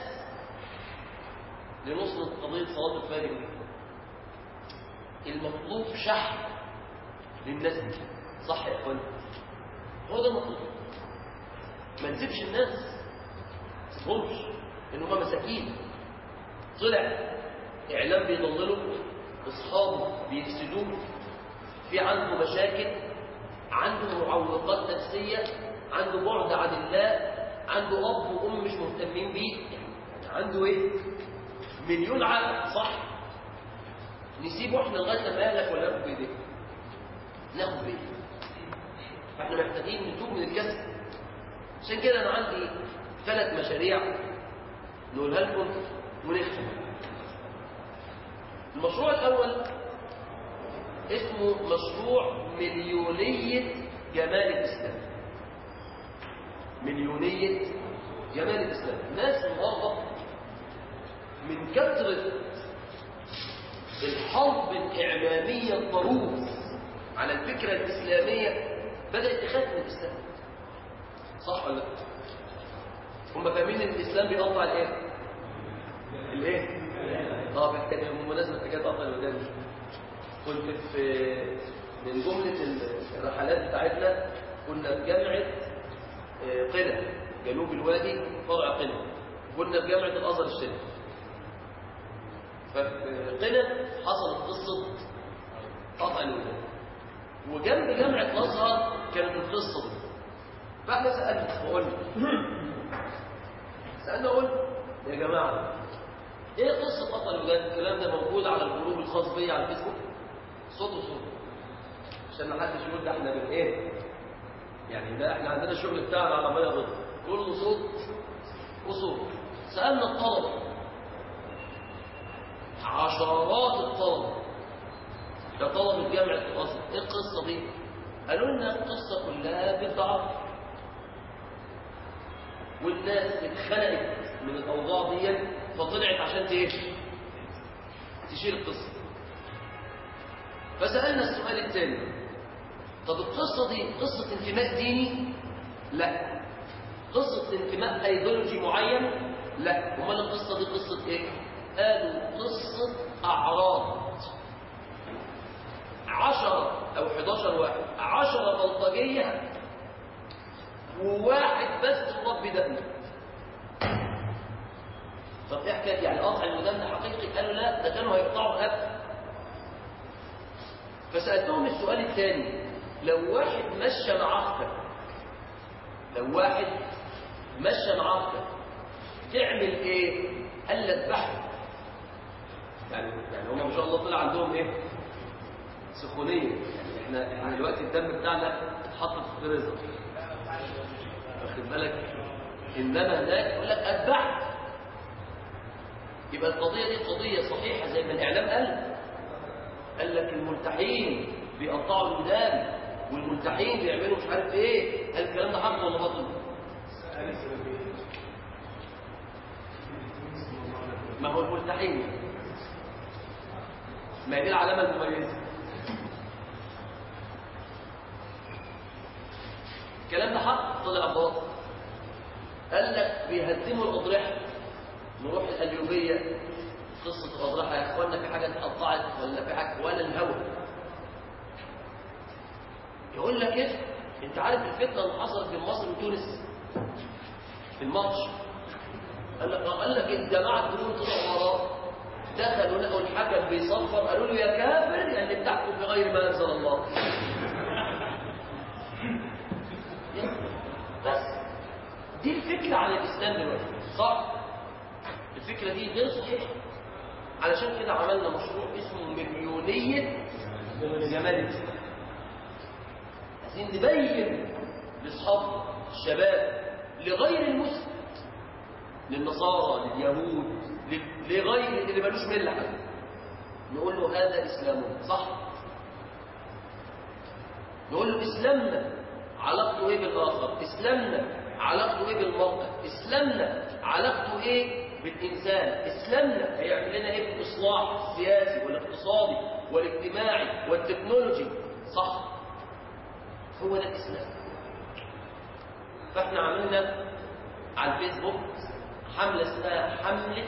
لنصرة قضية صلاة الفجر دي المطلوب شحن للناس دي صح يا اخوان هو ده المطلوب ما نسيبش الناس ما تسيبهمش ان هم مساكين طلع اعلام بيضلله اصحابه بيفسدوه في عنده مشاكل عنده معوقات نفسيه عنده بعد عن الله عنده اب وام مش مهتمين بيه يعني عنده ايه مليون عقل صح نسيبه احنا لغايه لما يهلك ولا ناخد بايديه ناخد بايديه فاحنا محتاجين نتوب من الكسل عشان كده انا عندي ثلاث مشاريع نقولها لكم ونختم المشروع الاول اسمه مشروع مليونيه جمال الاسلام مليونيه جمال الاسلام الناس النهارده من كثره الحرب الإعلامية الضروس على الفكرة الإسلامية بدأت تخاف من الإسلام صح ولا لا؟ هم فاهمين ان الإسلام بيقطع الإيه؟ الإيه؟ اه محتاج بمناسبة حكاية قطع الودان كنت في من جملة الرحلات بتاعتنا كنا في جامعة قنا جنوب الوادي فرع قنا كنا في جامعة الأزهر الشريف فقنا حصلت قصة قطع الودان وجنب جامعة الأزهر كانت القصة دي فاحنا سألنا وقلنا سألنا وقلنا يا جماعة ايه قصة قطع الودان الكلام ده موجود على الجروب الخاص بيا على الفيسبوك صوت وصوت عشان ما حدش يقول ده احنا من ايه يعني ده احنا عندنا الشغل بتاعنا على ميه بيضاء كله صوت وصوت سألنا الطلبة عشرات الطلبة ده طلبة جامعة الأزهر ايه القصة دي؟ قالوا لنا القصة كلها بدعة والناس اتخنقت من الأوضاع دي فطلعت عشان ايه؟ تشيل القصة فسألنا السؤال الثاني طب القصة دي قصة انتماء ديني؟ لا قصة انتماء ايديولوجي معين؟ لا امال القصة دي قصة ايه؟ قالوا قصة أعراض عشرة أو 11 واحد عشرة بلطجية وواحد بس الرب دقنه طب ايه حكايه يعني قطع الودان ده حقيقي قالوا لا ده كانوا هيقطعوا أب فسألتهم السؤال الثاني لو واحد مشى معسكر لو واحد مشى معسكر تعمل ايه؟ قال لك بحث يعني يعني هم ما شاء الله طلع عندهم ايه؟ سخونيه يعني احنا احنا دلوقتي الدم بتاعنا اتحط في الفريزر واخد بالك انما هناك يقول لك اذبح يبقى القضيه دي قضيه صحيحه زي ما الاعلام قال قال لك الملتحين بيقطعوا الودان والملتحين بيعملوا مش عارف ايه هل الكلام ده حق ولا باطل؟ ما هو الملتحين ما هي دي العلامه المميزه الكلام ده حق طلع باطل قال لك بيهدموا الاضرحه نروح القليوبيه قصه الاضرحه يا اخوانا في حاجه اتقطعت ولا في حاجه ولا الهوى يقول لك ايه انت عارف الفتنه اللي حصلت بين مصر وتونس في الماتش قال لك قال لك الجماعه الجنود طلعوا وراه دخلوا لقوا الحكم بيصفر قالوا له يا كافر يا اللي بتحكم بغير ما انزل الله بس دي الفكره عن الاسلام دلوقتي صح الفكره دي غير صحيحه علشان كده عملنا مشروع اسمه مليونيه جمال الاسلام عايزين نبين لاصحاب الشباب لغير المسلم للنصارى لليهود لغير اللي ملوش مله حتى نقول له هذا اسلامنا صح نقول له اسلامنا علاقته ايه بالاخر اسلامنا علاقته ايه بالمرأة اسلامنا علاقته ايه بالانسان اسلامنا هيعمل لنا ايه في الاصلاح السياسي والاقتصادي والاجتماعي والتكنولوجي صح هو ده الاسلام فاحنا عملنا على الفيسبوك حملة اسمها حملة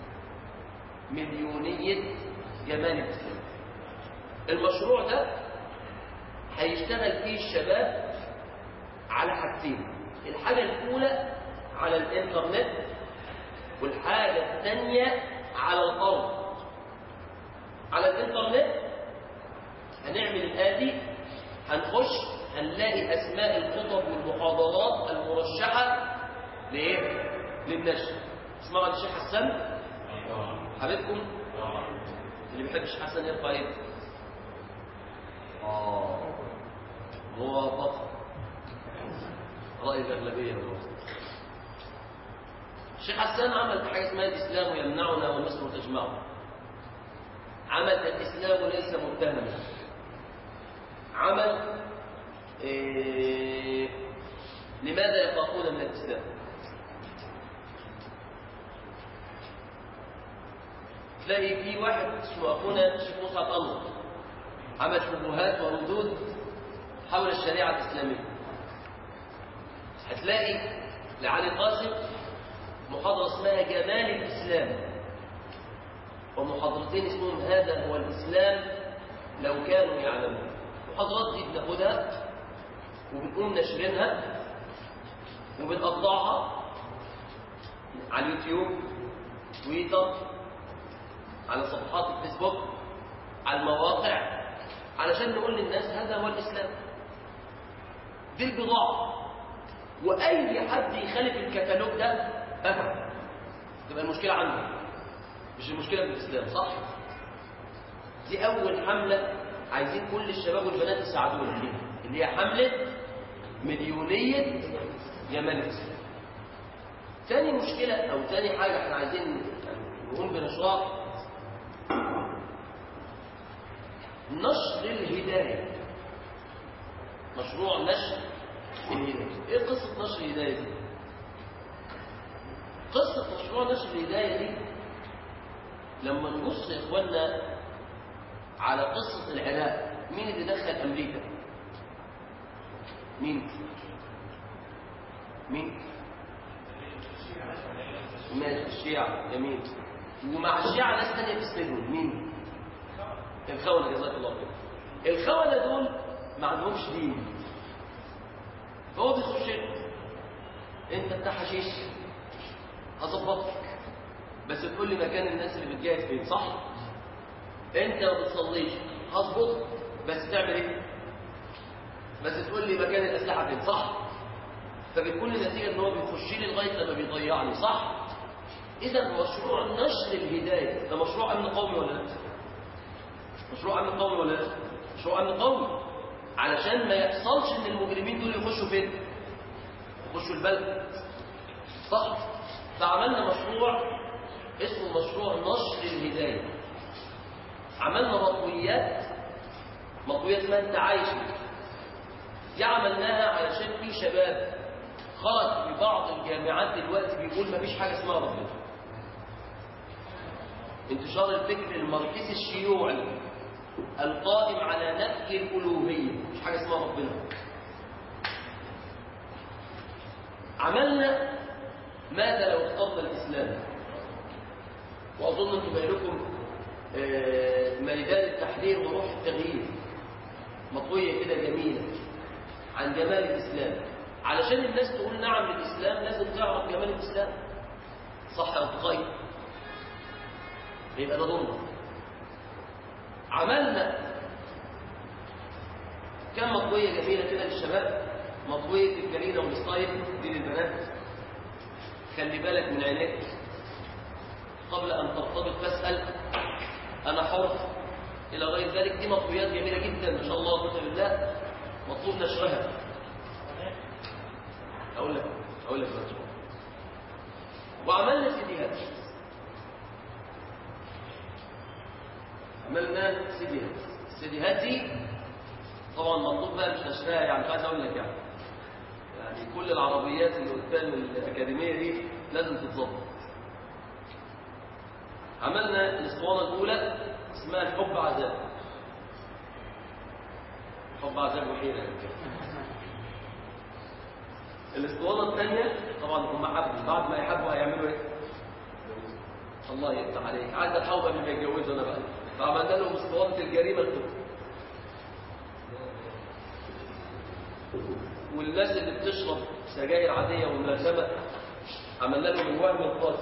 مليونية جمال الإسلام المشروع ده هيشتغل فيه الشباب على حاجتين الحاجة الأولى على الإنترنت والحاجة الثانية على الأرض على الإنترنت هنعمل الآتي هنخش هنلاقي أسماء الخطب والمحاضرات المرشحة لإيه؟ للنشر اسمعوا عن الشيخ حسن حبيبكم اللي بيحب الشيخ حسن يرفع ايده اه هو بطل رأي الأغلبية والله الشيخ حسان عمل حاجة اسمها الإسلام يمنعنا والمصر تجمعنا عمل الإسلام ليس متهما عمل إيه لماذا يخافون من الإسلام تلاقي في واحد اسمه أخونا الشيخ مصعب أنور عمل شبهات وردود حول الشريعة الإسلامية هتلاقي لعلي قاسم محاضرة اسمها جمال الإسلام ومحاضرتين اسمهم هذا هو الإسلام لو كانوا يعلمون المحاضرات دي بناخدها وبنقوم نشرينها وبنقطعها على اليوتيوب تويتر على صفحات الفيسبوك على المواقع علشان نقول للناس هذا هو الإسلام دي البضاعة وأي حد يخالف الكتالوج ده أفهم تبقى المشكلة عنده مش المشكلة في الإسلام صح؟ دي أول حملة عايزين كل الشباب والبنات يساعدونا فيها اللي هي حملة مليونية جمال الإسلام تاني مشكلة أو تاني حاجة احنا عايزين نقوم بنشاط نشر الهداية مشروع نشر الهداية ايه قصة نشر الهداية دي قصة مشروع نشر الهداية دي لما نبص يا اخوانا على على قصة العراق مين اللي دخل أمريكا؟ مين؟ مين؟ ماشي الشيعة جميل ومع الشيعة ناس تانية في السجن مين؟ الخونة جزاك الله خير الخونة دول ما عندهمش دين فهو بيخش انت بتاع حشيش هظبطك بس تقول لي مكان الناس اللي بتجاهد فين صح؟ انت ما بتصليش هظبطك بس تعمل ايه؟ بس تقول لي مكان الاسلحه فين صح؟ فبتكون النتيجه ان هو بيخش لي لغايه لما بيضيعني صح؟ اذا مشروع نشر الهدايه ده مشروع امن قومي ولا لا؟ مشروع امن قومي ولا لا؟ مشروع امن قومي علشان ما يحصلش ان المجرمين دول يخشوا فين؟ يخشوا البلد صح؟ فعملنا مشروع اسمه مشروع نشر الهدايه عملنا مطويات مطويات ما انت عايش دي عملناها علشان في شباب خرج في بعض الجامعات دلوقتي بيقول مفيش حاجه اسمها ربنا انتشار الفكر الماركسي الشيوعي القائم على نفي الالوهيه مفيش حاجه اسمها ربنا عملنا ماذا لو اخترنا الاسلام واظن انتم بينكم ميدان التحرير وروح التغيير مطوية كده جميلة عن جمال الإسلام علشان الناس تقول نعم للإسلام لازم تعرف جمال الإسلام صح أو تغير يبقى ده ضمن عملنا كم مطوية جميلة كده للشباب مطوية الجريدة والستايل دي للبنات خلي بالك من عينيك قبل أن ترتبط فاسأل أنا حر إلى غير ذلك دي مطويات جميلة جدا ما شاء الله قوة بالله مطلوب نشرها أقول لك أقول لك بس وعملنا سيديهات عملنا سيديهات السيديهات دي طبعا مطلوب بقى مش نشرها يعني مش عايز أقول لك يعني يعني كل العربيات اللي قدام الأكاديمية دي لازم تتظبط عملنا الاسطوانه الاولى اسمها الحب عذاب حب عذاب وحيرة الاسطوانه الثانيه طبعا هم حبوا بعد ما يحبوا هيعملوا ايه الله يفتح عليك عايز الحوض قبل ما يتجوزوا انا بقى فعملنا لهم اسطوانه الجريمه الكبرى والناس اللي بتشرب سجاير عاديه وملزمه عملنا لهم الوهم القاتل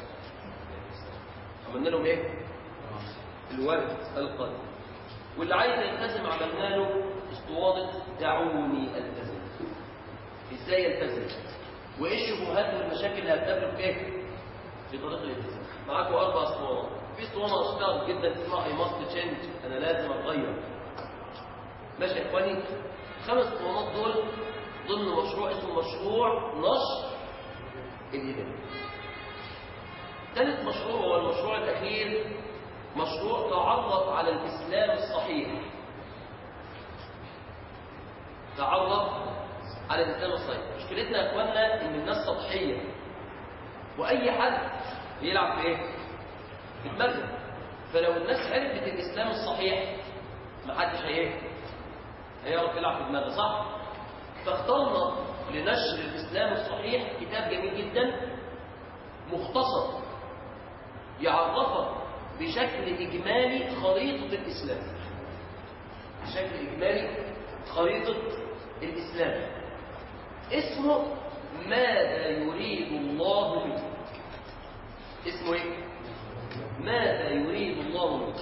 عملنا لهم ايه الورد القاتل واللي عايز يلتزم عملنا له اسطوانه دعوني التزم ازاي يلتزم وايه الشبهات والمشاكل اللي هتقابله في ايه في طريق الالتزام معاكم اربع اسطوانات في اسطوانه اشتغل جدا اسمها اي ماست تشينج انا لازم اتغير ماشي يا اخواني خمس اسطوانات دول ضمن مشروع اسمه مشروع نشر الهدايه ثالث مشروع هو المشروع الأخير مشروع تعرف على الإسلام الصحيح تعرف على الإسلام الصحيح مشكلتنا يا إخواننا إن الناس سطحية وأي حد بيلعب في إيه؟ في المرجع فلو الناس عرفت الإسلام الصحيح ما حدش هي هيعرف يلعب في دماغه صح؟ فاخترنا لنشر الإسلام الصحيح كتاب جميل جدا مختصر يعرفك بشكل إجمالي خريطة الإسلام بشكل إجمالي خريطة الإسلام اسمه ماذا يريد الله منك اسمه ايه ماذا يريد الله منك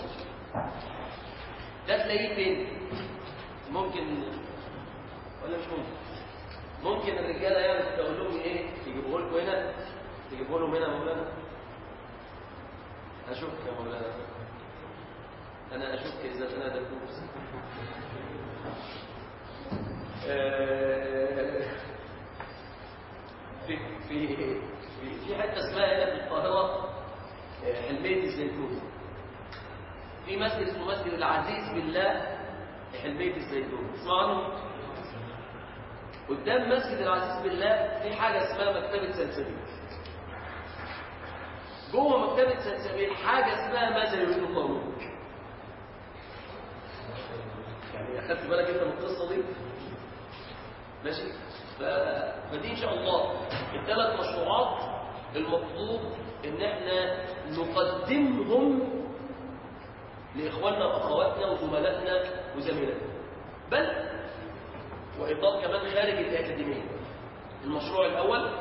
ده تلاقيه فين ممكن ولا مش ممكن ممكن الرجاله يعني تقول لهم ايه يجيبوه لكم هنا تجيبوا لهم هنا يا مولانا اشك يا مولانا انا اشك اذا تنادى الكوس في في في في حته اسمها هنا في القاهره حلميه الزيتون في مسجد اسمه مسجد العزيز بالله حلميه الزيتون اسمعوا عنه قدام مسجد العزيز بالله في حاجه اسمها مكتبه سلسبيل جوه مكتبه سلسبيل حاجه اسمها ماذا يريد الله منك خدت بالك انت من القصه دي ماشي ف... فدي ان شاء الله الثلاث مشروعات المطلوب ان احنا نقدمهم لاخواننا واخواتنا وزملائنا وزميلاتنا بل واطلاق كمان خارج الاكاديميه المشروع الاول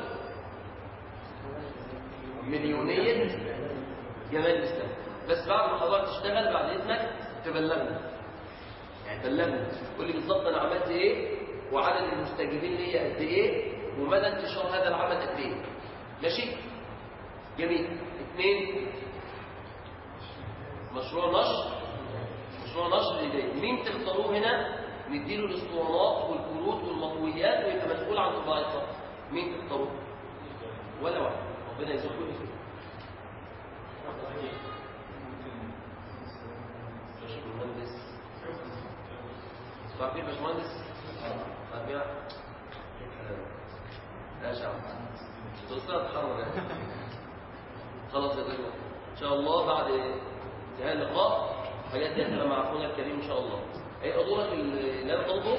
مليونيه جمال الاسلام بس بعد ما حضرتك تشتغل بعد اذنك تبلغنا يعني بلغنا قول لي بالظبط انا عملت ايه وعدد المستجيبين ليا قد ايه ومدى انتشار هذا العمل قد ايه ماشي جميل اثنين مشروع نشر مشروع نشر الإيديه مين تختاروه هنا نديله الاسطوانات والكروت والمطويات ويبقى مسؤول عن طباعتها مين تختاروه ولا واحد ربنا يزوجه باشمهندس اسمع فيه باشمهندس ربيع ماشي يا عم توصل تحرر خلاص يا دكتور ان شاء الله بعد انتهاء اللقاء حاجات دي هتبقى مع اخونا الكريم ان شاء الله هيبقى دورك اللي انا طالبه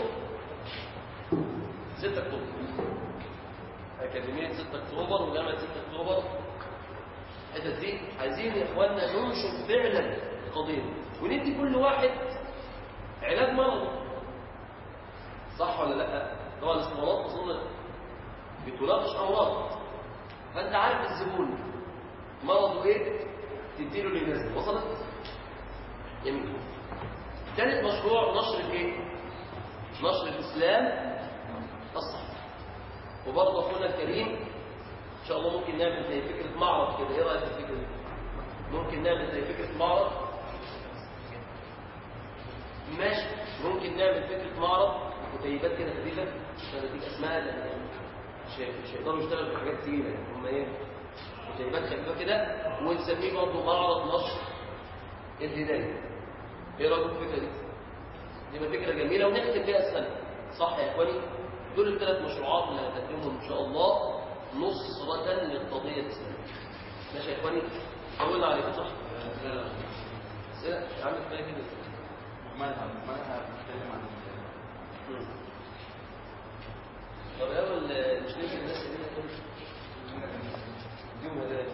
6 اكتوبر اكاديميه 6 اكتوبر وجامعه 6 اكتوبر الحتت دي عايزين يا اخواننا ننشر فعلا القضيه وندي كل واحد علاج مرضي صح ولا لا طبعا الاسطوانات اظن بتناقش امراض فانت عارف الزبون مرضه ايه تديله اللي يناسبه وصلت جميل ثالث مشروع نشر الايه نشر الاسلام الصحيح وبرضه اخونا الكريم ان شاء الله ممكن نعمل زي فكره معرض كده ايه رايك في الفكره دي ممكن نعمل زي فكره معرض ماشي ممكن نعمل فكره معرض كتيبات كده خفيفه عشان اديك اسماء لان مش مش هيقدروا يشتغلوا في حاجات ثقيله يعني هم ايه كتيبات خفيفه كده ونسميه برضه معرض نشر الهدايه ايه رايكم في الفكره دي؟ دي فكره جميله ونختم بيها السنه صح يا اخواني؟ دول الثلاث مشروعات اللي هنقدمهم ان شاء الله نصرة للقضية الإسلامية. ماشي يا اخواني؟ قولنا عليكم صح؟ لا يا عم كفايه كده. ما ما هتكلم عن طب الاول مش نيجي الناس اللي هنا اليوم ده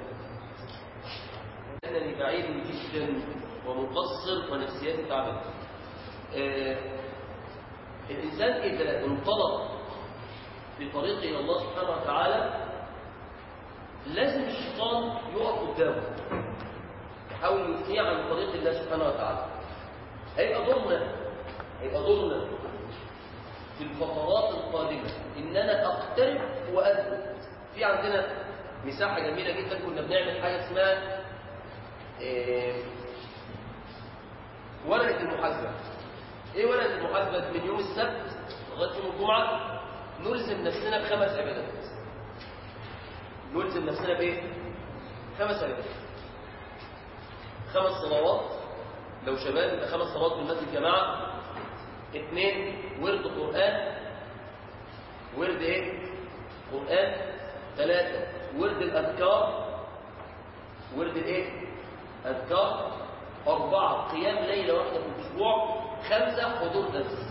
انني بعيد جدا ومقصر ونفسياتي تعبانه آه الانسان اذا انطلق في طريقه الى الله سبحانه وتعالى لازم الشيطان يقف قدامه يحاول يثنيه عن طريق الله سبحانه وتعالى هيبقى دورنا هيبقى دورنا في الفترات القادمة إن أنا أقترب وأثبت في عندنا مساحة جميلة جدا كنا بنعمل حاجة اسمها إيه ورقة المحاسبة إيه ورقة المحاسبة من يوم السبت لغاية يوم الجمعة نلزم نفسنا بخمس عبادات نلزم نفسنا بإيه؟ خمس عبادات خمس صلوات لو شباب يبقى خمس صلوات في المسجد الجماعة اثنين ورد قرآن ورد ايه قرآن ثلاثة ورد الأذكار ورد الايه أذكار أربعة قيام ليلة واحدة في الأسبوع خمسة حضور درس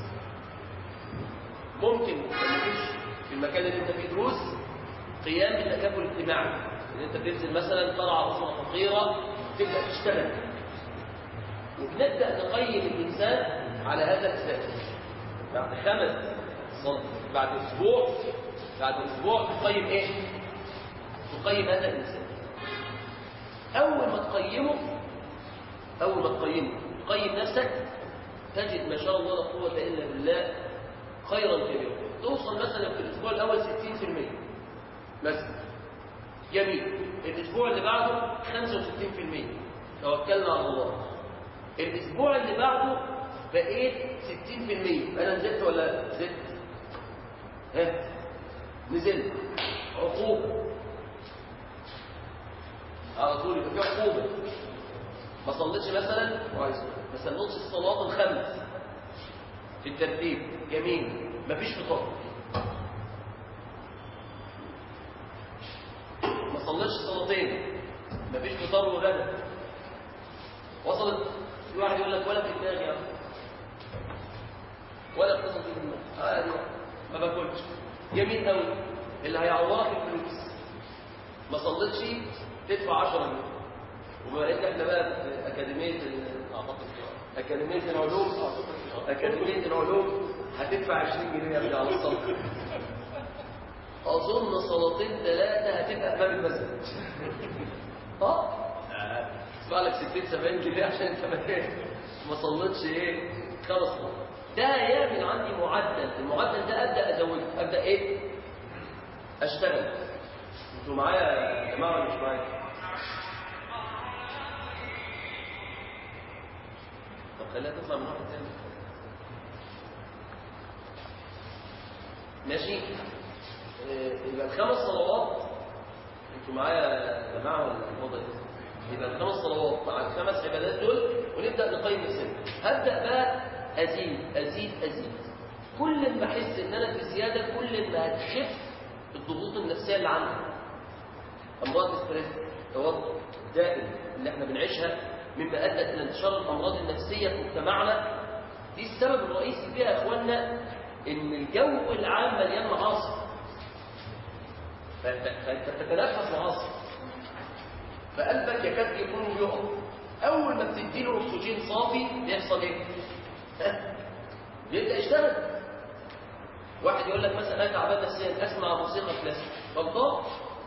ممكن لما فيش في المكان اللي انت فيه دروس قيام بالتكافل الاجتماعي ان انت تنزل مثلا طلعة أسرة فقيرة تبدأ تشتغل وبنبدأ نقيم الإنسان على هذا الأساس بعد خمس صد بعد أسبوع بعد أسبوع تقيم إيه؟ تقيم هذا الإنسان أول ما تقيمه أول ما تقيمه تقيم نفسك تجد ما شاء الله لا قوة إلا بالله خيرا كبيرا توصل مثلا في الأسبوع الأول 60% مثلا جميل الأسبوع اللي بعده 65% توكلنا على الله الاسبوع اللي بعده بقيت 60% انا نزلت ولا زدت ها نزلت عقوبه على طول يبقى في عقوبه ما صليتش مثلا كويس ما صليتش الصلاه الخمس في الترتيب جميل مفيش فطار ما صليتش صلاتين مفيش فطار وغدا وصلت في واحد يقول لك ولا في دماغي يا جميل قوي اللي هيعوضك الفلوس ما صليتش تدفع 10 جنيه وبما ان احنا بقى في اكاديميه ال- اكاديميه العلوم اكاديميه العلوم هتدفع 20 جنيه يا ابني على الصلاه اظن صلاتين ثلاثه هتبقى امام المسجد اه تدفع لك 60 70 جنيه عشان انت ما ما صليتش ايه خمس صلوات ده يعمل عندي معدل المعدل ده ابدا ازوده ابدا ايه اشتغل انتوا معايا يا جماعه ولا مش معايا طب خليها تطلع من واحد تاني ماشي آه، يبقى الخمس صلوات انتوا معايا يا جماعه ولا الوضع إيه؟ يبقى الخمس صلوات مع الخمس عبادات دول ونبدا نقيم نفسنا هبدا بقى ازيد ازيد ازيد كل ما احس ان انا في زياده كل ما هتخف الضغوط النفسيه اللي عندي امراض الستريس التوتر الدائم اللي احنا بنعيشها مما ادى الى انتشار الامراض النفسيه في مجتمعنا دي السبب الرئيسي فيها يا اخوانا ان الجو العام مليان معاصي فانت فأنت بتتنفس معاصي فقلبك يكاد يكون يقف اول ما بتديله اكسجين صافي بيحصل ايه ها؟ بيبدا يشتغل واحد يقول لك مثلا انا تعبان نفسيا اسمع موسيقى كلاسيك غلطان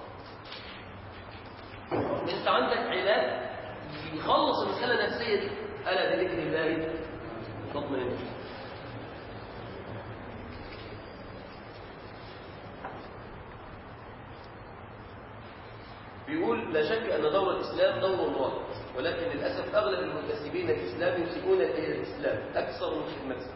انت عندك علاج يخلص المساله النفسيه دي الا بذكر الله تطمئن بيقول لا شك أن دور الإسلام دور واحد ولكن للأسف أغلب المنتسبين للإسلام يسيئون إلى الإسلام أكثر من خدمته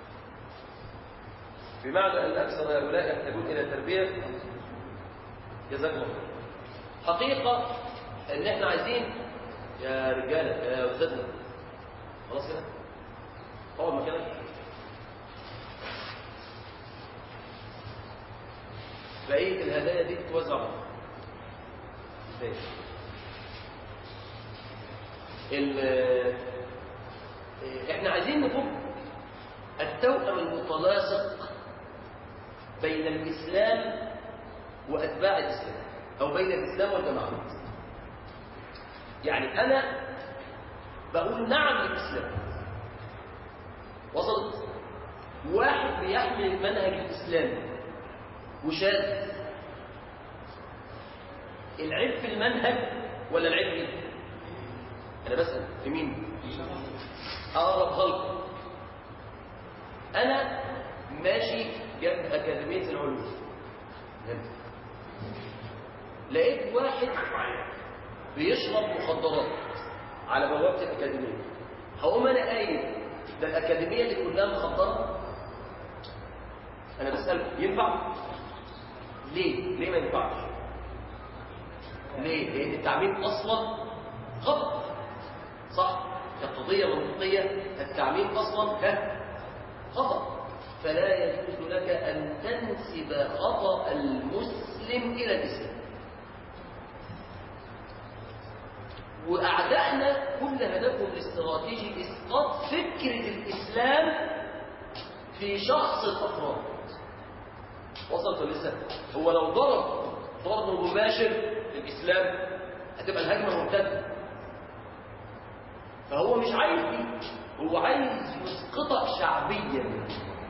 بمعنى أن أكثر هؤلاء يحتاجون إلى تربية جزاكم الله خير. حقيقة أن إحنا عايزين يا رجالة يا أستاذنا خلاص كده اقعد مكانك بقية الهدايا دي تتوزع ازاي ال احنا عايزين نفك التوأم المتلاصق بين الإسلام وأتباع الإسلام أو بين الإسلام والجماعات يعني أنا بقول نعم للإسلام وصلت واحد بيحمل المنهج الإسلامي وشاذ العيب في المنهج ولا العيب فيه انا بسال في مين اقرب خلق انا ماشي جنب اكاديميه العلوم هنا. لقيت واحد بيشرب مخدرات على بوابه الاكاديميه هقوم انا قايل ده الاكاديميه دي كلها مخدره انا بساله ينفع ليه ليه ما ينفعش ليه؟ لأن التعميم أصلا غلط صح؟ كقضية منطقية التعميم أصلا ها خطأ فلا يجوز لك أن تنسب خطأ المسلم إلى الإسلام وأعدائنا كل هدفهم الاستراتيجي إسقاط فكرة الإسلام في شخص الأفراد وصلت ولا لسه؟ هو لو ضرب ضرب مباشر للإسلام هتبقى الهجمة مرتدة فهو مش عايز دي هو عايز يسقطك شعبيا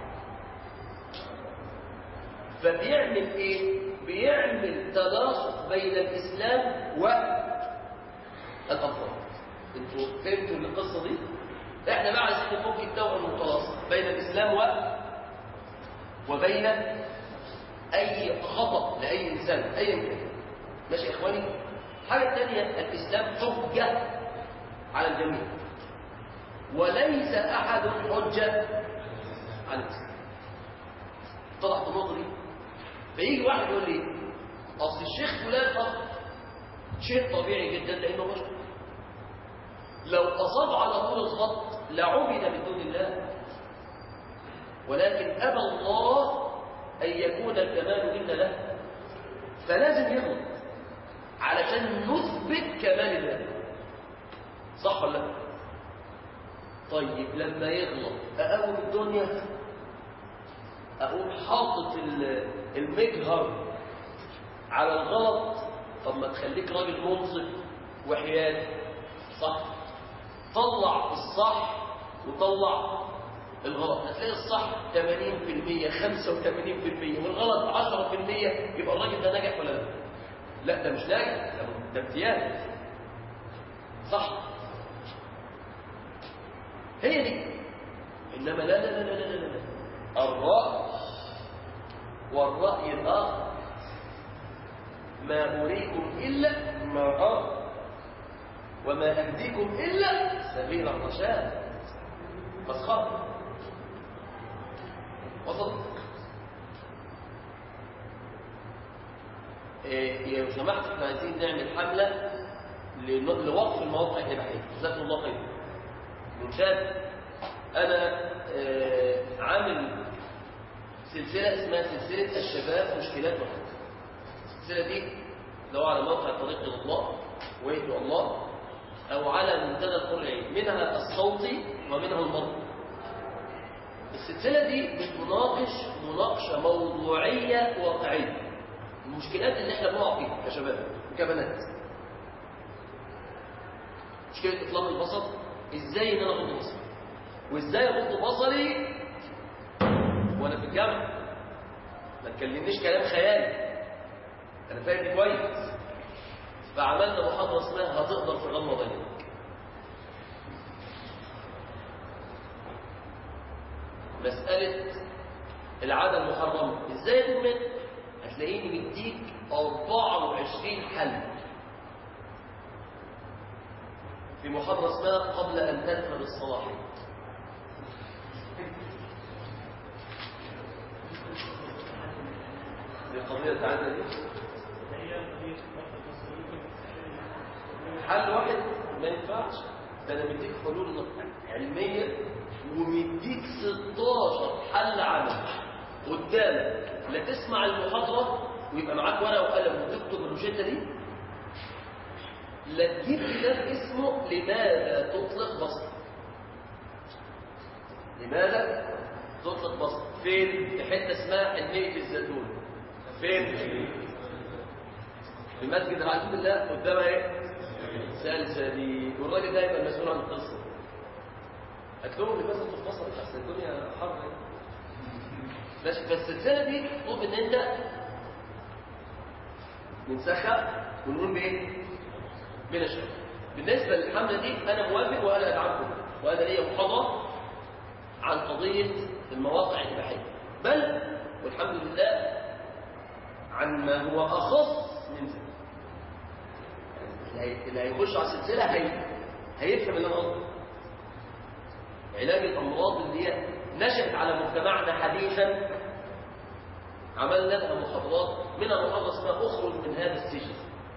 فبيعمل ايه بيعمل تلاصق بين الاسلام والافراد انتوا فهمتوا القصه دي احنا بقى عايزين نفك التوأم المتلاصق بين الاسلام و وبين اي خطا لاي انسان ايا كان ماشي يا اخواني حاجه ثانيه الاسلام حجه على الجميع وليس احد حجه على الاسلام طلعت النقطه دي فيجي واحد يقول لي اصل الشيخ فلان اخطا شيء طبيعي جدا لانه بشر لو اصاب على طول الخط لعبد من دون الله ولكن ابى الله ان يكون الكمال الا له فلازم يغلط علشان نثبت كمال الله صح ولا لا طيب لما يغلط اقوم الدنيا اقوم حاطط ال- المجهر على الغلط طب ما تخليك راجل منصف وحياد صح طلع الصح وطلع الغلط هتلاقي الصح 80% 85% والغلط 10% يبقى الراجل ده ناجح ولا لا لا ده مش ناجح ده- ده امتياز صح هي دي انما لا لا لا لا لا لا, لا. الراي والراي الاخر ما اريكم الا ما ارى وما اهديكم الا سبيل الرشاد مسخره وصل إيه لو سمحت احنا عايزين نعمل حمله لن- لوقف المواقع الاباحيه جزاكم الله خير منشاد انا آه، عامل سلسله اسمها سلسله الشباب مشكلات وحل السلسله دي لو على موقع طريق إلى الله ويد الله او على منتدى القرعي منها الصوتي ومنها المرئي السلسله دي بتناقش مناقشه موضوعيه واقعيه المشكلات اللي احنا بنقع فيها كشباب وكبنات مشكله اطلاق البصر ازاي ان انا اغض بصري وازاي اغض بصري وانا في الجامعه ما تكلمنيش كلام خيالي انا فاهم كويس فعملنا محاضره اسمها هتقدر في غمض عينيك مساله العاده المحرمه ازاي تؤمن هتلاقيني مديك 24 حل في محاضرة اسمها قبل أن تذهب الصلاحية دي القضية بتاعتنا دي حل واحد ما ينفعش ده انا مديك حلول علمية ومديك 16 حل عمل قدامك لا تسمع المحاضرة ويبقى معاك ورقة وقلم وتكتب الروشتة دي لا تجيب كتاب اسمه لماذا تطلق بصر لماذا تطلق بصر فين في حته اسمها حنيه الزيتون فين في مسجد العبد الله قدامها ايه سلسبيل والراجل ده يبقى المسؤول عن القصه هتلاقوا لماذا تطلق بصر احسن الدنيا حر ماشي بس السلسله دي تطلب ان انت ننسخها ونقول بايه بلا شك بالنسبة للحملة دي أنا موافق وأنا أدعمكم وأنا ليا محاضرة عن قضية المواقع الإباحية بل والحمد لله عن ما هو أخص من ذلك اللي هي- اللي هيخش على السلسلة هي هيفهم اللي أنا قصدي علاج الأمراض اللي هي نشأت على مجتمعنا حديثا عملنا لها محاضرات منها محاضرة اسمها أخرج من هذا السجن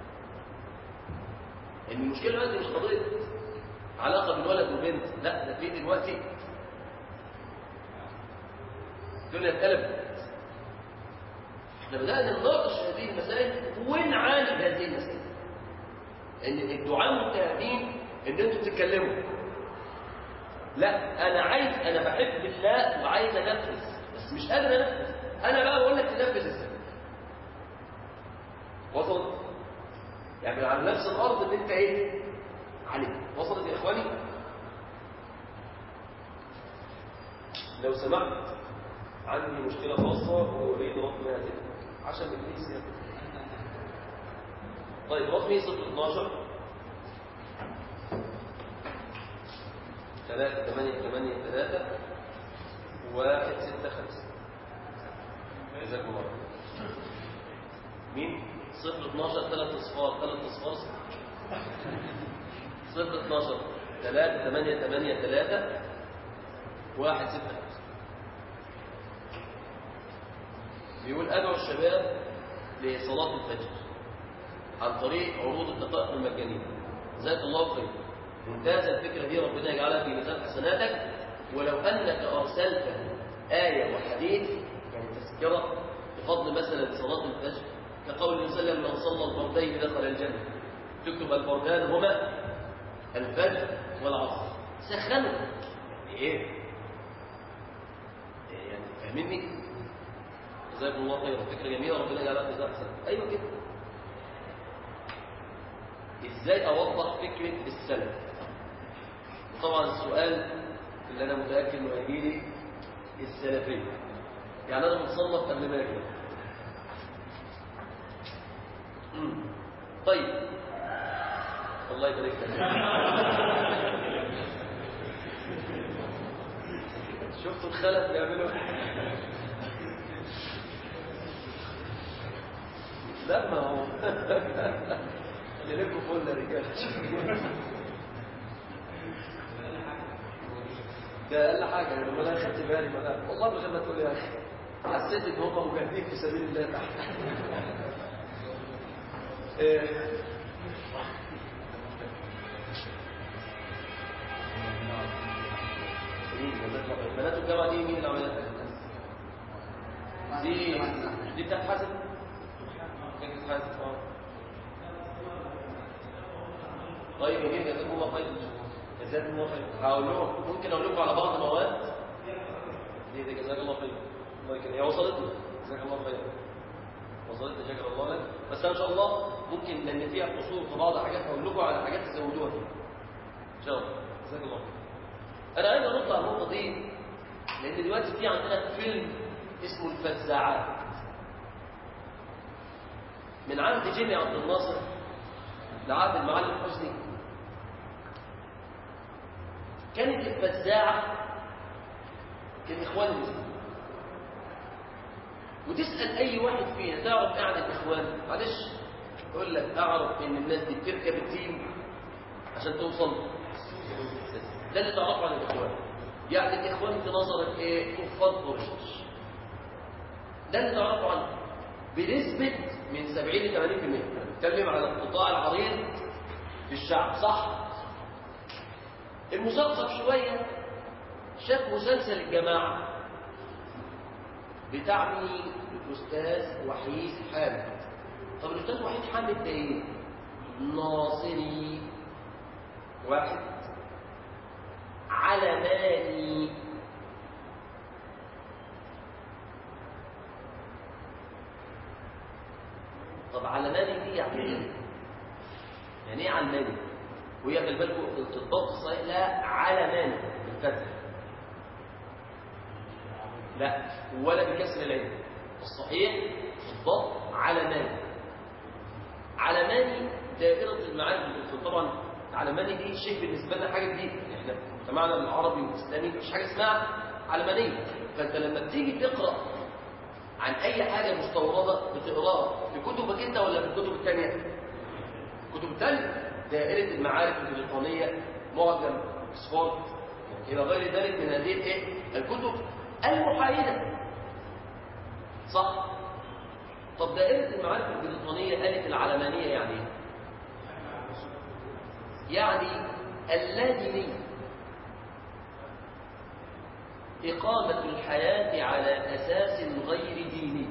ان المشكله دلوقتي مش قضيه علاقه بين ولد وبنت لا ده في دلوقتي الدنيا اتقلبت احنا بدانا نناقش هذه المسائل ونعالج هذه المسائل ان الدعاء متهمين ان انتوا بتتكلموا لا انا عايز انا بحب الله وعايز انفذ بس مش قادر انفذ انا بقى بقول لك تنفذ ازاي وصلت يعني على نفس الارض اللي انت ايه عليه وصلت يا اخواني لو سمحت عندي مشكله خاصه واريد رقم هاتف عشان بالكيس يعني طيب رقمي 012 3 8 8 3 1 6 5 جزاكم الله خير. مين؟ صفر 12 ثلاث اصفار ثلاث اصفار صفر 12 3 8 8 3 1 6 5 بيقول ادعو الشباب لصلاة الفجر عن طريق عروض الدقائق المجانية جزاك الله خير ممتازة الفكرة دي ربنا يجعلها في ميزان حسناتك ولو أنك أرسلت آية وحديث يعني تذكرة بفضل مثلا صلاة الفجر كقول النبي صلى الله عليه وسلم من صلى الفردين دخل الجنة تكتب الفردان هما الفجر والعصر سخنوا يعني ايه؟ يعني فاهميني؟ جزاكم الله خيرا فكره جميله ربنا يجعلها في احسن ايوه كده ازاي اوضح فكره السلف طبعا السؤال اللي انا متاكد انه هيجي لي السلفيه يعني انا متصنف قبل ما اجي أمم. طيب الله يبارك لك شفتوا الخلف بيعملوا لا ما هو يلفوا فل يا رجاله ده اقل حاجه يعني ما انا خدت بالي ما انا والله من غير ما تقول يا اخي حسيت ان هم مجاهدين في سبيل الله تحت إيه. مين بنات بنات الجامعه دي مين اللي عملتها؟ دي دي بتاعت حسن فكره حسن اه طيب جميل جزاكم الله خير جزاكم الله خير هقول لهم ممكن اقول لكم على بعض المواد دي دي جزاك الله خير الله يكرمك هي وصلتني جزاك الله خير وصلتني شكر الله لك بس انا ان شاء الله ممكن لان فيها قصور في بعض الحاجات هقول لكم على حاجات تزودوها فيها ان شاء الله جزاك الله خير انا عايز ارد على النقطه دي لان دلوقتي في عندنا فيلم اسمه الفزاعات من عهد جيمي عبد الناصر لعهد المعلم حسني كانت الفزاعة كالإخوان المسلمين وتسأل أي واحد فينا تعرف إيه عن الإخوان معلش يقول لك أعرف إن الناس دي بتركب الدين عشان توصل ده اللي تعرفه عن الإخوان يعني الإخوان في نظرك إيه كفار قريش ده اللي تعرفه عنه بنسبة من 70 ل 80% بنتكلم على القطاع العريض في الشعب صح المثقف شوية شاف مسلسل الجماعة بتاع مين؟ الأستاذ وحيد حامد طب الأستاذ وحيد حامد ده إيه؟ ناصري واحد علماني طب علماني دي يعني ايه؟ يعني ايه علماني؟ وهي خلي بالكم الضبط الصحيح لا علماني بالفتح لا ولا بكسر العين الصحيح الضبط علماني علماني دائرة المعارف طبعا علماني دي شيء بالنسبة لنا حاجة جديدة احنا مجتمعنا العربي والاسلامي مفيش حاجة اسمها علمانية فانت لما بتيجي تقرأ عن اي حاجة مستوردة بتقراها في كتبك انت ولا في الكتب الثانية الكتب الثانية دائرة المعارف البريطانية معجم اكسفورد الى غير ذلك من هذه الايه الكتب المحايدة صح طب دائرة المعارف البريطانية قالت العلمانية يعني ايه يعني اللادينية إقامة الحياة على أساس غير ديني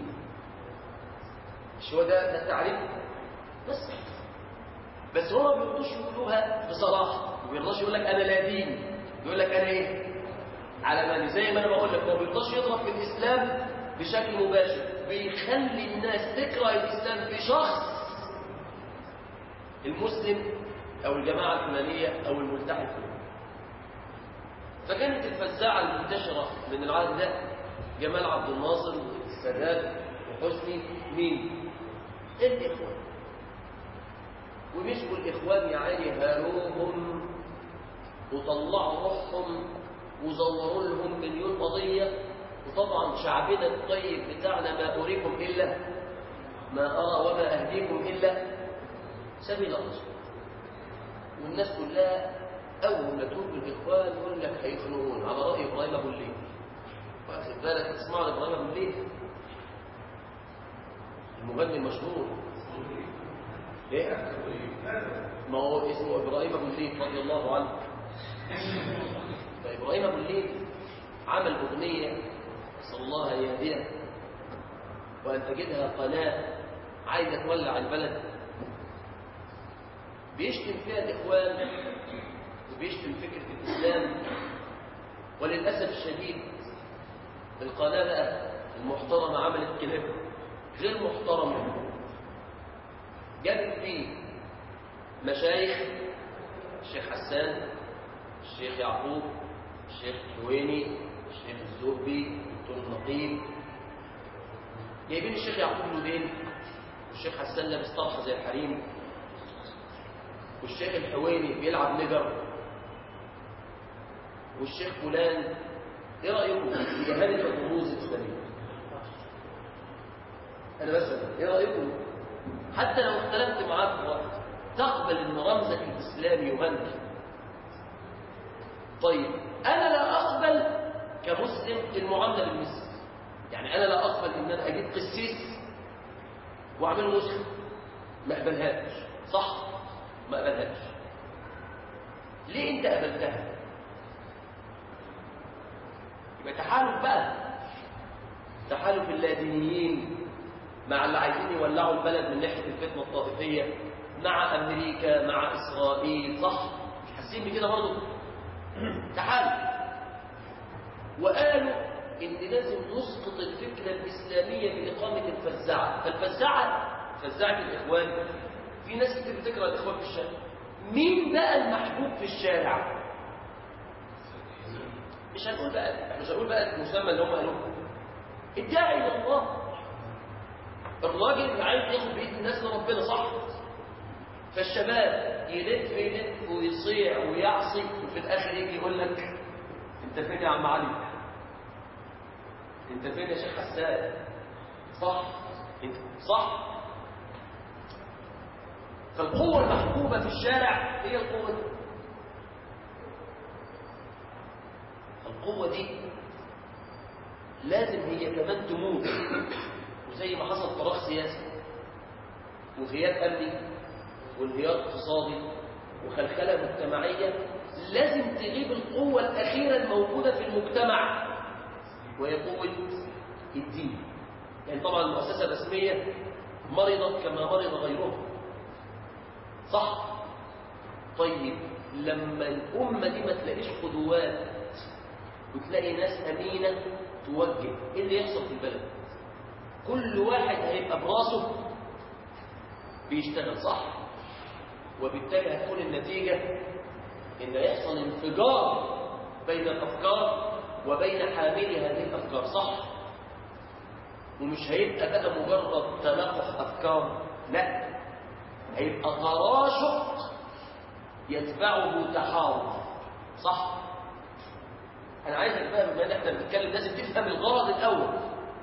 مش هو ده ده التعريف بس بس هو ما بيرضوش يقولوها بصراحة ما بيرضاش يقول لك أنا لا ديني يقول لك أنا إيه علماني زي ما أنا بقول لك ما بيرضاش يضرب في الإسلام بشكل مباشر بيخلي الناس تكره الإسلام في شخص المسلم أو الجماعة الفلانية أو الملتحي الفلاني فكانت الفزاعة المنتشرة من العهد ده جمال عبد الناصر والسادات وحسني مين؟ الإخوان ومسكوا الإخوان يا عيني هاروهم وطلعوا روحهم وزوروا لهم مليون قضية وطبعا شعبنا الطيب بتاعنا ما أريكم إلا ما أرى وما أهديكم إلا سبيل الرسول والناس كلها أول ما تقول الإخوان يقول لك هيخنقون على رأي إبراهيم أبو الليل واخد بالك تسمعوا إبراهيم أبو الليل المغني المشهور ليه؟ ما هو اسمه إبراهيم أبو الليل رضي الله عنه فإبراهيم أبو الليل عمل أغنية صلى الله يهديها وأن تجدها قناة عايزة تولع البلد بيشتم فيها الإخوان وبيشتم فكرة الإسلام وللأسف الشديد القناة بقى المحترمة عملت كلام غير محترم جابت فيه مشايخ الشيخ حسان الشيخ يعقوب الشيخ الحويني الشيخ الزهبي الدكتور النقيب جايبين الشيخ يعقوب لودين والشيخ حسان لابس طرحه زي الحريم والشيخ الحويني بيلعب نجر والشيخ فلان ايه رايكم في جهاله الرموز الاسلاميه انا بسال ايه رايكم حتى لو اختلفت معاك في وقت تقبل ان رمزك الاسلامي يهنئ طيب انا لا اقبل كمسلم المعامله بالمثل يعني انا لا اقبل ان انا اجيب قسيس واعمله مسلم ما اقبلهاش صح ما اقبلهاش ليه انت قبلتها يبقى تحالف بقى تحالف اللادينيين مع اللي عايزين يولعوا البلد من ناحيه الفتنه الطائفيه مع امريكا مع اسرائيل صح مش حاسين بكده برضه تحالف وقالوا ان لازم نسقط الفكره الاسلاميه باقامه الفزاعه فالفزاعه فزاعه الاخوان في ناس كتير بتكره الاخوان في الشارع مين بقى المحبوب في الشارع مش هنقول بقى مش هنقول بقى المسمى اللي هم قالوه الداعي الى الله الراجل اللي عايز ياخد بايد الناس لربنا صح فالشباب يلف يلف ويصيع ويعصي وفي الاخر يجي يقول لك انت فين يا عم علي انت فين يا شيخ حسان صح انت صح فالقوة المحبوبة في الشارع هي القوة دي القوة دي لازم هي كمان تموت وزي ما حصل فراغ سياسي وغياب أمني وانهيار اقتصادي وخلخلة مجتمعية لازم تغيب القوة الأخيرة الموجودة في المجتمع وهي قوة الدين يعني طبعا المؤسسة الرسمية مرضت كما مرض غيرها صح طيب لما الأمة دي ما تلاقيش قدوات وتلاقي ناس أمينة توجه ايه اللي يحصل في البلد كل واحد هيبقى براسه بيشتغل صح وبالتالي هتكون النتيجة إن يحصل انفجار بين الأفكار وبين حاملي هذه الأفكار صح ومش هيبقى بقى مجرد تلقح أفكار لا هيبقى تراشق يتبعه تحارب صح أنا عايزك بقى بما إن إحنا بنتكلم لازم تفهم الغرض الأول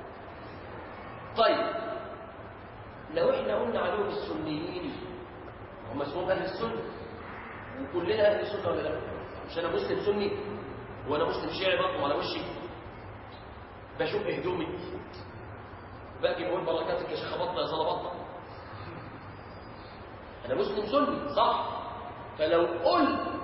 طيب لو إحنا قلنا عليهم السنيين هم اسمهم أهل السنة وكلنا أهل السنة ولا لا؟ مش أنا مسلم سني وأنا مسلم شيعي برضه على وشي بشوف هدومي باجي بقول بركاتك يا شيخ بطة يا صلاه أنا مسلم سني صح؟ فلو قلت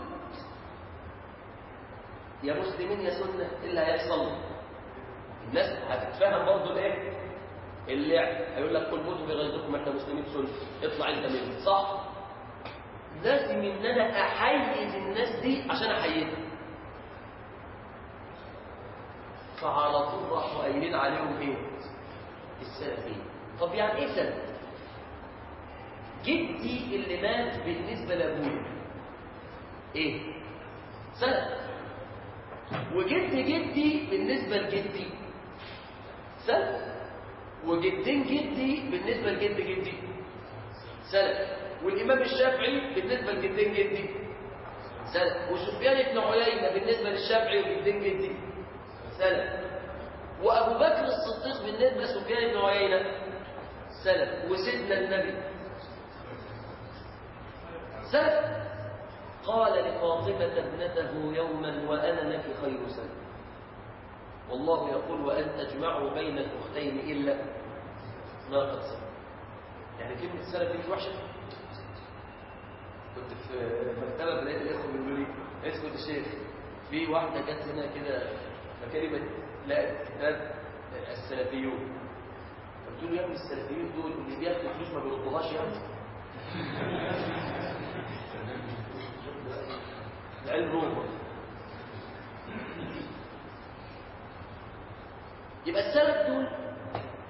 يا مسلمين يا سنة إيه اللي هيحصل؟ الناس هتتفهم برضه الإيه؟ اللعب هيقول لك كل موتوا بغيظكم احنا مسلمين سنة اطلع انت منه صح؟ لازم ان انا احيز الناس دي عشان احييها فعلى طول راحوا قايلين عليهم ايه؟ السلفيين طب يعني ايه سلف؟ جدي اللي مات بالنسبة لابويا ايه؟ سلف وجد جدي بالنسبة لجدي سلف وجدين جدي بالنسبة لجد جدي سلف والإمام الشافعي بالنسبة لجدين جدي سلف وسفيان بن عيينة بالنسبة للشافعي وجدين جدي سلف وأبو بكر الصديق بالنسبة لسفيان بن عيينة سلف وسيدنا النبي سلف قال لفاطمة ابنته يوما وأنا لك خير سلف والله يقول وأن تجمعوا بين الأختين إلا ما قد سبق يعني كلمة السلف دي مش وحشة كنت في مكتبة بلاقي الإخوة بيقولوا لي اسكت الشيخ في واحدة جت هنا كده فكلمة لقت كتاب السلفيون قلت له يا ابني السلفيون دول اللي بياخدوا فلوس ما بيردوهاش يعني العلم روما يبقى السلف دول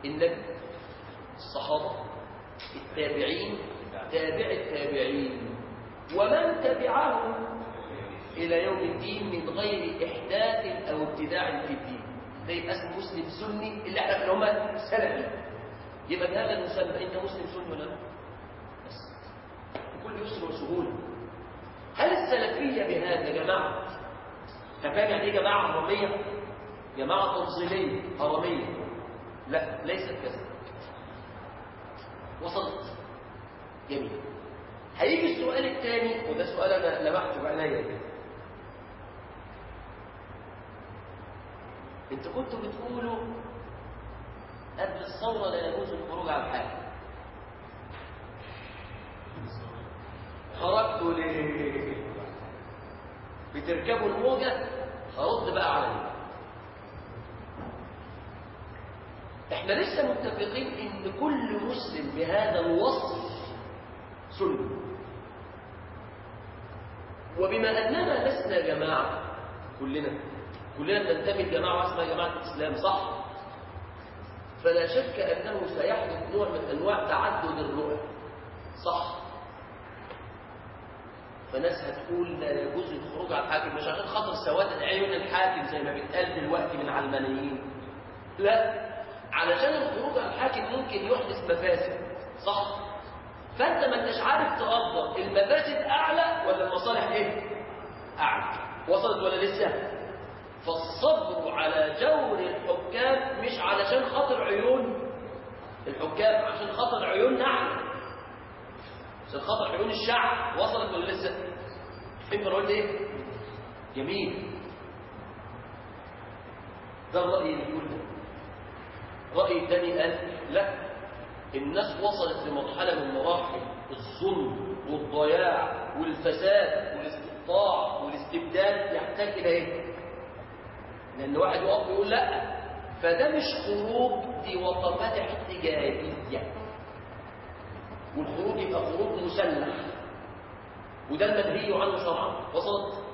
النبي الصحابة التابعين تابع التابعين ومن تبعهم إلى يوم الدين من غير إحداث أو ابتداع في الدين ده يبقى اسم مسلم سني اللي احنا اللي هم سلفي يبقى بهذا المسمى أنت مسلم سني ولا لا؟ بس بكل يسر وسهولة هل السلفية بهذا يا جماعة فاهم يعني ايه جماعة هرمية؟ جماعة تنظيمية هرمية لا ليست كذا وصلت جميل هيجي السؤال الثاني وده سؤال انا لمحته بعينيا كده انتوا كنتوا بتقولوا قبل الثوره لا يجوز الخروج على الحاكم خرجتوا ليه بتركبوا الموجه هرد بقى عليا احنا لسه متفقين ان كل مسلم بهذا الوصف سنة وبما أننا لسنا جماعة كلنا كلنا بننتمي لجماعة اسمها جماعة الإسلام صح فلا شك أنه سيحدث نوع من أنواع تعدد الرؤى صح فناس هتقول لا يجوز الخروج على الحاكم مش عشان خاطر سواد عيون الحاكم زي ما بيتقال دلوقتي من علمانيين لا علشان الخروج على الحاكم ممكن يحدث مفاسد صح فانت ما انتش عارف تقدر المفاسد اعلى ولا المصالح ايه اعلى وصلت ولا لسه فالصبر على جور الحكام مش علشان خاطر عيون الحكام عشان خاطر عيون نعم عشان خاطر عيون الشعب وصلت ولا لسه فهمت انا قلت ايه جميل ده الراي اللي بيقول ده راي تاني قال لا الناس وصلت لمرحلة من مراحل الظلم والضياع والفساد والاستقطاع والاستبداد يحتاج إلى إيه؟ لأن واحد يقف يقول لا فده مش خروج دي وقفات احتجاجية والخروج يبقى خروج مسلح وده المنهي عنه شرعا وصلت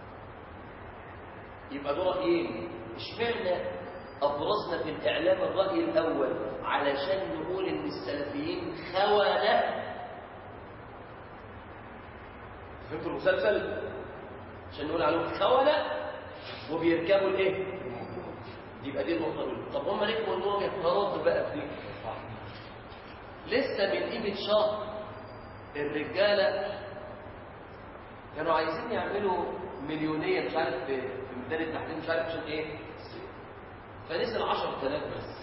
يبقى ده رأيين اشمعنى أبرزنا في الإعلام الرأي الأول علشان نقول إن السلفيين خونة فهمتوا المسلسل؟ عشان نقول عليهم خونة وبيركبوا الإيه؟ يبقى دي النقطة الأولى طب هم ركبوا الموجة هرد بقى فيه لسه من قيمة شهر الرجالة كانوا عايزين يعملوا مليونية مش عارف في ميدان التحرير مش عارف عشان ايه فنزل 10000 بس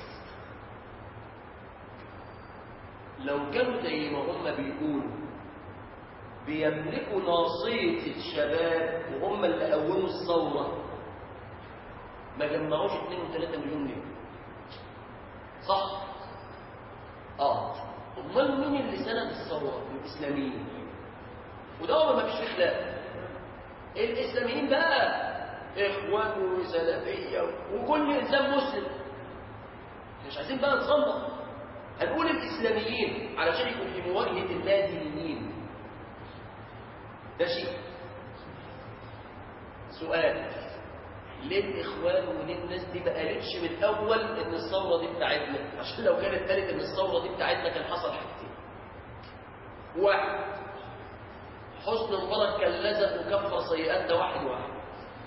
لو كانوا زي ما هم بيقولوا بيملكوا ناصية الشباب وهم اللي قوموا الثورة ما جمعوش 2 و3 مليون جنيه صح؟ اه امال مين اللي سند الثورة؟ الإسلاميين وده ما فيش خلاف الإسلاميين بقى إخوان وسلفية وكل إنسان مسلم مش عايزين بقى نصنف هنقول الإسلاميين علشان يكون في مواجهة اللادينيين ده شيء سؤال ليه الإخوان وليه الناس دي ما قالتش من الأول إن الثورة دي بتاعتنا عشان لو كانت قالت إن الثورة دي بتاعتنا كان حصل حاجتين واحد حسن مبارك كان لزق وكفر سيئاتنا واحد واحد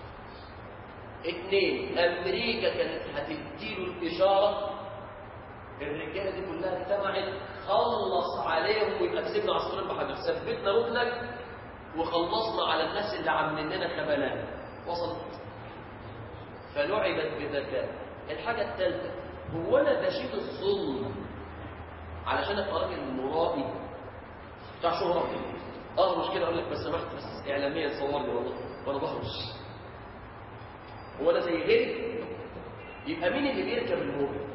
اثنين امريكا كانت هتديله الاشاره الرجاله دي كلها اجتمعت خلص عليهم ويبقى كسبنا عصفورين بحجر ثبتنا ركنك وخلصنا على الناس اللي عاملين لنا خبلان وصلت فلعبت بذكاء الحاجه الثالثه هو انا بشيل الظلم علشان ابقى راجل مرائي بتاع شهره اه مش كده اقول لك بس سمحت بس اعلاميا صورني والله وانا بخرج هو انا زي غيري يبقى مين اللي بيركب الموجه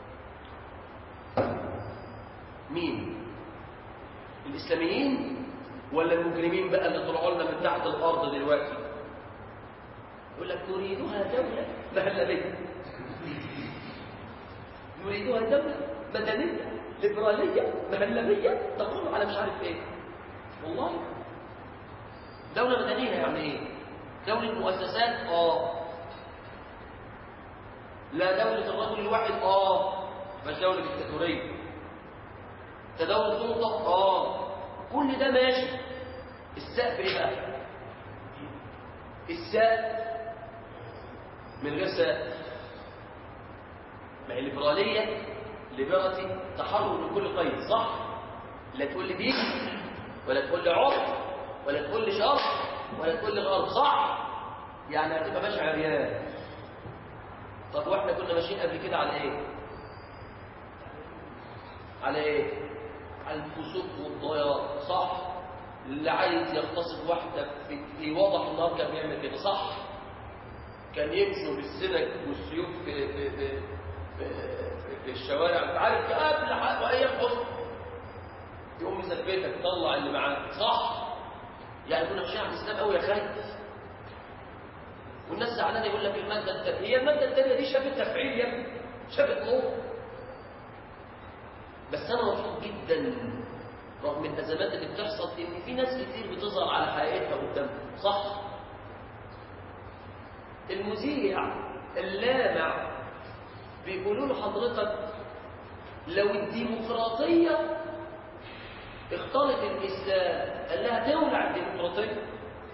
مين الاسلاميين ولا المجرمين بقى اللي طلعوا لنا من تحت الارض دلوقتي يقول لك نريدها دوله مهلبيه نريدها دوله مدنيه ليبراليه مهلبيه تقوم على مش عارف ايه والله دوله مدنيه يعني ايه دوله مؤسسات اه لا دولة الرجل الواحد اه مش دولة ديكتاتورية تداول سلطة اه كل ده ماشي السقف ايه بقى السقف من غير سقف ما هي الليبرالية ليبرتي تحرر من كل قيد صح لا تقول لي دين ولا تقول لي عرف ولا تقول لي شرط ولا تقول لي غرب صح يعني هتبقى ماشي عريان طب واحنا كنا ماشيين قبل كده على ايه على ايه على الفسوق والضياع صح اللي عايز يغتصب واحده في, في وضح النهار كان بيعمل كده صح كان يمشوا بالسنك والسيوف في في في, في, في الشوارع انت عارف قبل حق وايام حسن يقوم يثبتك طلع اللي معاك صح يعني كنا ماشيين على الاسلام قوي يا خالد والناس زعلانه يقول لك الماده الثانيه هي الماده الثانيه دي شافت تفعيل يا ابني شافت نور بس انا مبسوط جدا رغم الازمات اللي بتحصل ان في ناس كتير بتظهر على حقيقتها قدامنا صح المذيع اللامع بيقولوا له حضرتك لو الديمقراطيه اختلط الاسلام قال لها تولع الديمقراطيه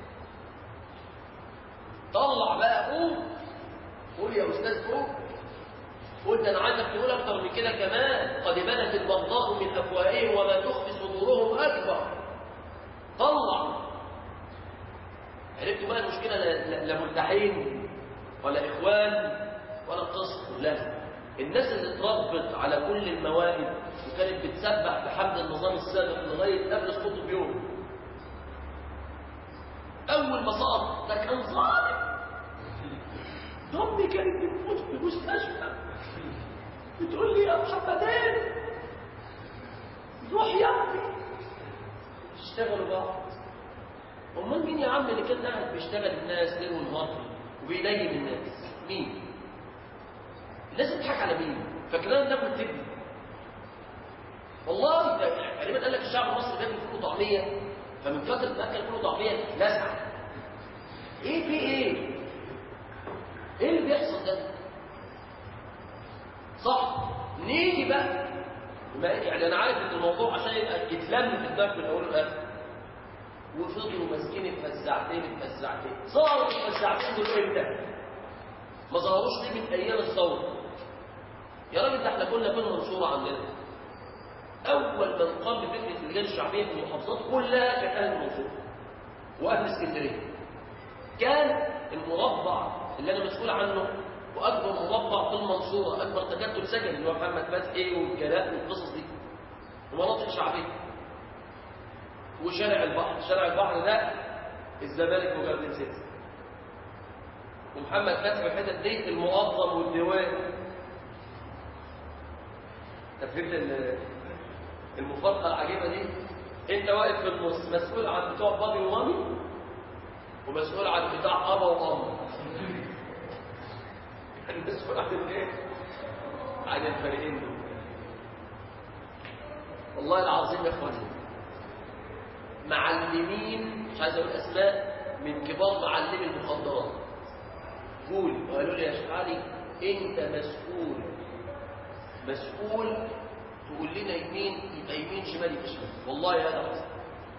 طلع بقى قوم قول يا استاذ قوم قلت انا عايزك تقول اكتر من كده كمان قد بدت البغضاء من افواههم وما تخفي صدورهم اكبر طلع عرفتوا بقى المشكله لا, لا, لا ملتحين ولا اخوان ولا قصد لا الناس اللي اتربت على كل المواهب وكانت بتسبح بحمد النظام السابق لغايه قبل سقوطه بيوم اول ما سقط ده كان ظالم امي كانت بتموت في المستشفى بتقول لي يا محمدين روح يا ابني اشتغلوا بعض امال مين يا عم اللي كان قاعد بيشتغل الناس ليل ونهار وبينيم الناس مين الناس بتضحك على مين فاكرين ناكل تبني والله تقريبا قال لك الشعب المصري بياكل فول وطعميه فمن كثره ما اكل فول وطعميه لسع ايه في ايه ايه اللي بيحصل ده صح نيجي بقى ما يعني انا عارف ان الموضوع عشان يبقى يتلم في دماغك من اوله لاخره وفضلوا ماسكين الفزاعتين الفزاعتين صاروا الفزاعتين دول امتى؟ ما ظهروش ليه من ايام الثوره يا راجل ده احنا كنا كنا منشوره عندنا اول من قام بفكره اللجان الشعبيه في المحافظات كلها كانت اهل المنصوره واهل اسكندريه كان المربع اللي انا مسؤول عنه واكبر مربع في المنصوره اكبر تكتل سكني اللي هو محمد فتحي والجلاء والقصص دي ومناطق شعبيه وشارع البحر شارع البحر ده الزمالك وجاردن سيتي ومحمد فتحي الحتت دي المقطم والديوان تفهمت المفارقه العجيبه دي انت واقف في النص مسؤول عن بتوع بابي ومامي ومسؤول عن بتاع ابا وام المسؤول عن الايه عن الفريقين دول والله العظيم يا اخواني معلمين مش عايز اقول اسماء من كبار معلمي المخدرات قول وقالوا لي يا شيخ علي انت مسؤول مسؤول تقول لنا يمين يبقى يمين شمال يبقى شمال والله هذا حصل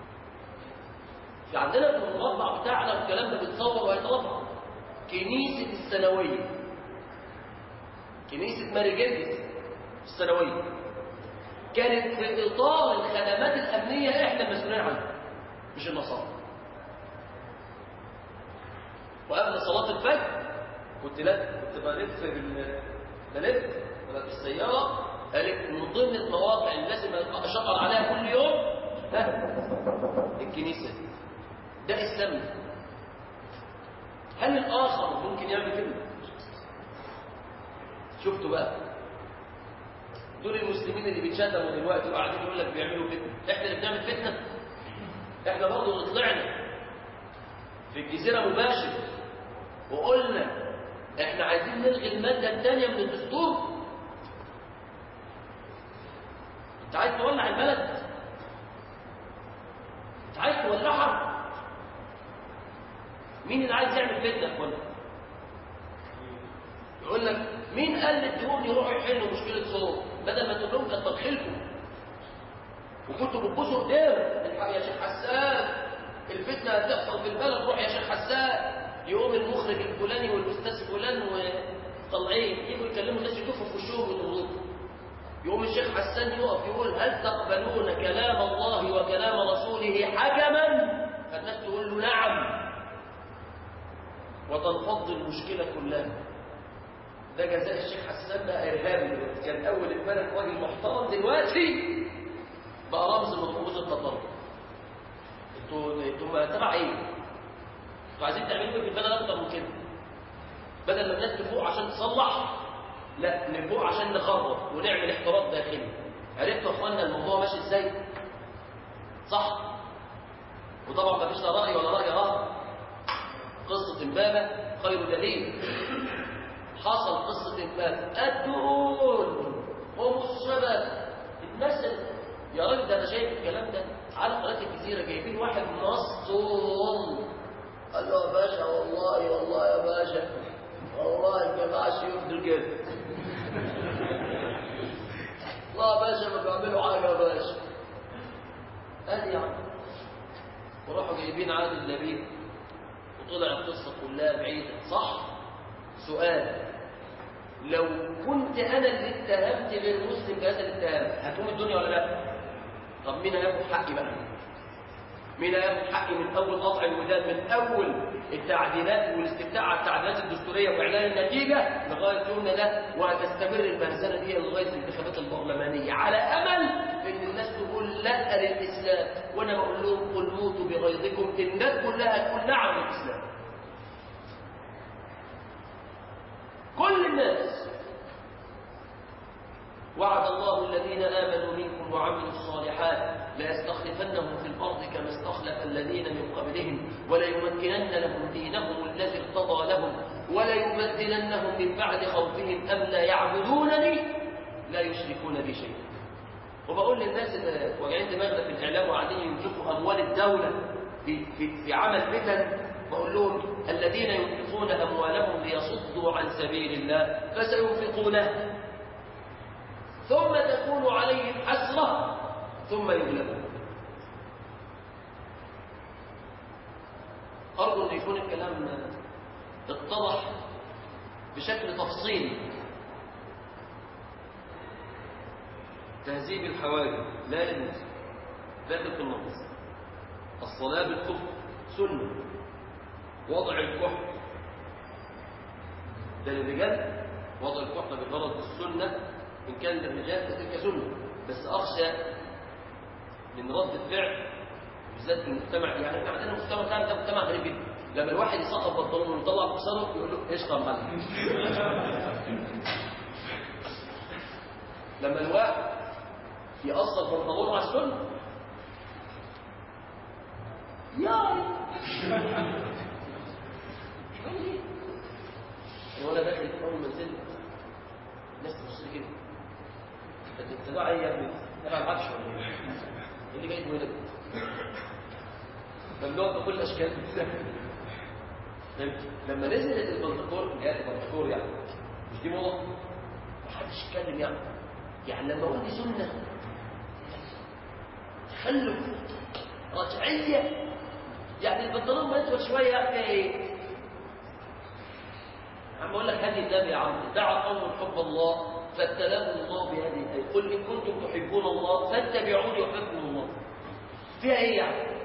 في عندنا في المربع بتاعنا الكلام ده بيتصور وهيترفع كنيسة الثانوية كنيسة ماري جرجس الثانوية كانت في إطار الخدمات الأمنية إحنا المسؤولين عنها مش النصارى وقبل صلاة الفجر كنت لا كنت بلف بال بلف بالسيارة قالت من ضمن المواقع اللي لازم أشقر عليها كل يوم ها الكنيسة دي ده إسلامنا هل الآخر ممكن يعمل كده؟ شفتوا بقى دول المسلمين اللي بيتشتموا دلوقتي وقاعدين يقول لك بيعملوا فتنه احنا اللي بنعمل فتنه احنا برضه اللي طلعنا في الجزيره مباشر وقلنا احنا عايزين نلغي الماده الثانيه من الدستور انت عايز تولع البلد انت عايز تولعها مين اللي عايز يعمل فتنه يا اخوانا يقول لك مين قال للدهون يروحوا يحلوا مشكله صوت بدل ما تقول لهم كتر خيركم وكنتوا بتبوسوا ايديهم الحق يا شيخ حسان الفتنه هتحصل في البلد روح يا شيخ حسان يقوم المخرج الفلاني والاستاذ فلان وطالعين يجوا يكلموا الناس يكفوا في وشهم ويضربوا يقوم الشيخ حسان يقف يقول هل تقبلون كلام الله وكلام رسوله حكما فالناس تقول له نعم وتنفض المشكله كلها ده جزاء الشيخ حسان بقى ارهابي دلوقتي كان اول امبارح راجل محترم دلوقتي بقى رمز من رموز التطرف انتوا انتوا تبع ايه؟ انتوا عايزين تعملوا ايه في البلد اكتر من كده بدل ما الناس تفوق عشان تصلح لا نفوق عشان نخرب ونعمل احتراق داخلي عرفتوا يا اخوانا الموضوع ماشي ازاي؟ صح؟ وطبعا ما فيش لا راي ولا راي اخر قصه امبابه خير دليل حصل قصه امبابه الدهون هم السبب الناس يا راجل ده انا شايف الكلام ده على قناه الجزيره جايبين واحد مسطول قال له يا باشا والله والله يا باشا والله الجماعه شيوخ دول كده والله يا باشا ما بيعملوا حاجه يا باشا ادي يا عم وراحوا جايبين عادل لبيب وطلع القصه كلها بعيده صح سؤال لو كنت انا اللي اتهمت غير مسلم بهذا الاتهام هتقوم الدنيا ولا لا طب مين هياخد حقي بقى مين هياخد حقي من اول قطع الوداد من اول التعديلات والاستفتاء على التعديلات الدستوريه واعلان النتيجه لغايه يومنا ده وهتستمر المهزله دي لغايه الانتخابات البرلمانيه على امل ان الناس تقول لا للاسلام وانا بقول لهم قل موتوا بغيظكم الناس كلها تقول نعم للاسلام كل الناس وعد الله الذين آمنوا منكم وعملوا الصالحات ليستخلفنهم في الأرض كما استخلف الذين من قبلهم وليمكنن لهم دينهم الذي ارتضى لهم وليبدلنهم من بعد خوفهم أمنا يعبدونني لا يشركون بي شيئا وبقول للناس اللي واجعين دماغنا في الإعلام وقاعدين ينفقوا أموال الدولة في, في, في عمل فتن بقول لهم الذين ينفقون أموالهم ليصدوا عن سبيل الله فسينفقونها ثم تكون عليهم حسرة ثم يغلبون أرجو أن يكون الكلام اتضح بشكل تفصيلي تهذيب الحواجب لا يجوز داخل في النص الصلاة بالكفر سنة وضع الكحل ده للرجال وضع الكحل بغرض السنة إن كان للرجال فتلك سنة بس أخشى من رد الفعل بالذات في المجتمع يعني احنا عندنا المجتمع بتاعنا ده مجتمع غريب جدا لما الواحد يسقط بنطلونه ويطلع بصره يقول له ايش معلم لما الواحد يقصر بنطلونه على السنه يا وانا داخل في اول منزل الناس تبص لي كده انت ده ايه يا ابني انا ما بعرفش ولا ايه اللي جاي هنا ممنوع بكل الاشكال لما نزلت البنتكور اللي هي البنتكور يعني مش دي موضه محدش يتكلم يعني يعني لما اقول دي سنه تخلف رجعيه يعني البنطلون ما يدخل شويه يا اخي ايه عم اقول لك هدي النبي يا عم دعا قوم حب الله فابتلاهم الله بهذه الايه قل ان كنتم تحبون الله فاتبعوني يحبكم الله فيها ايه يعني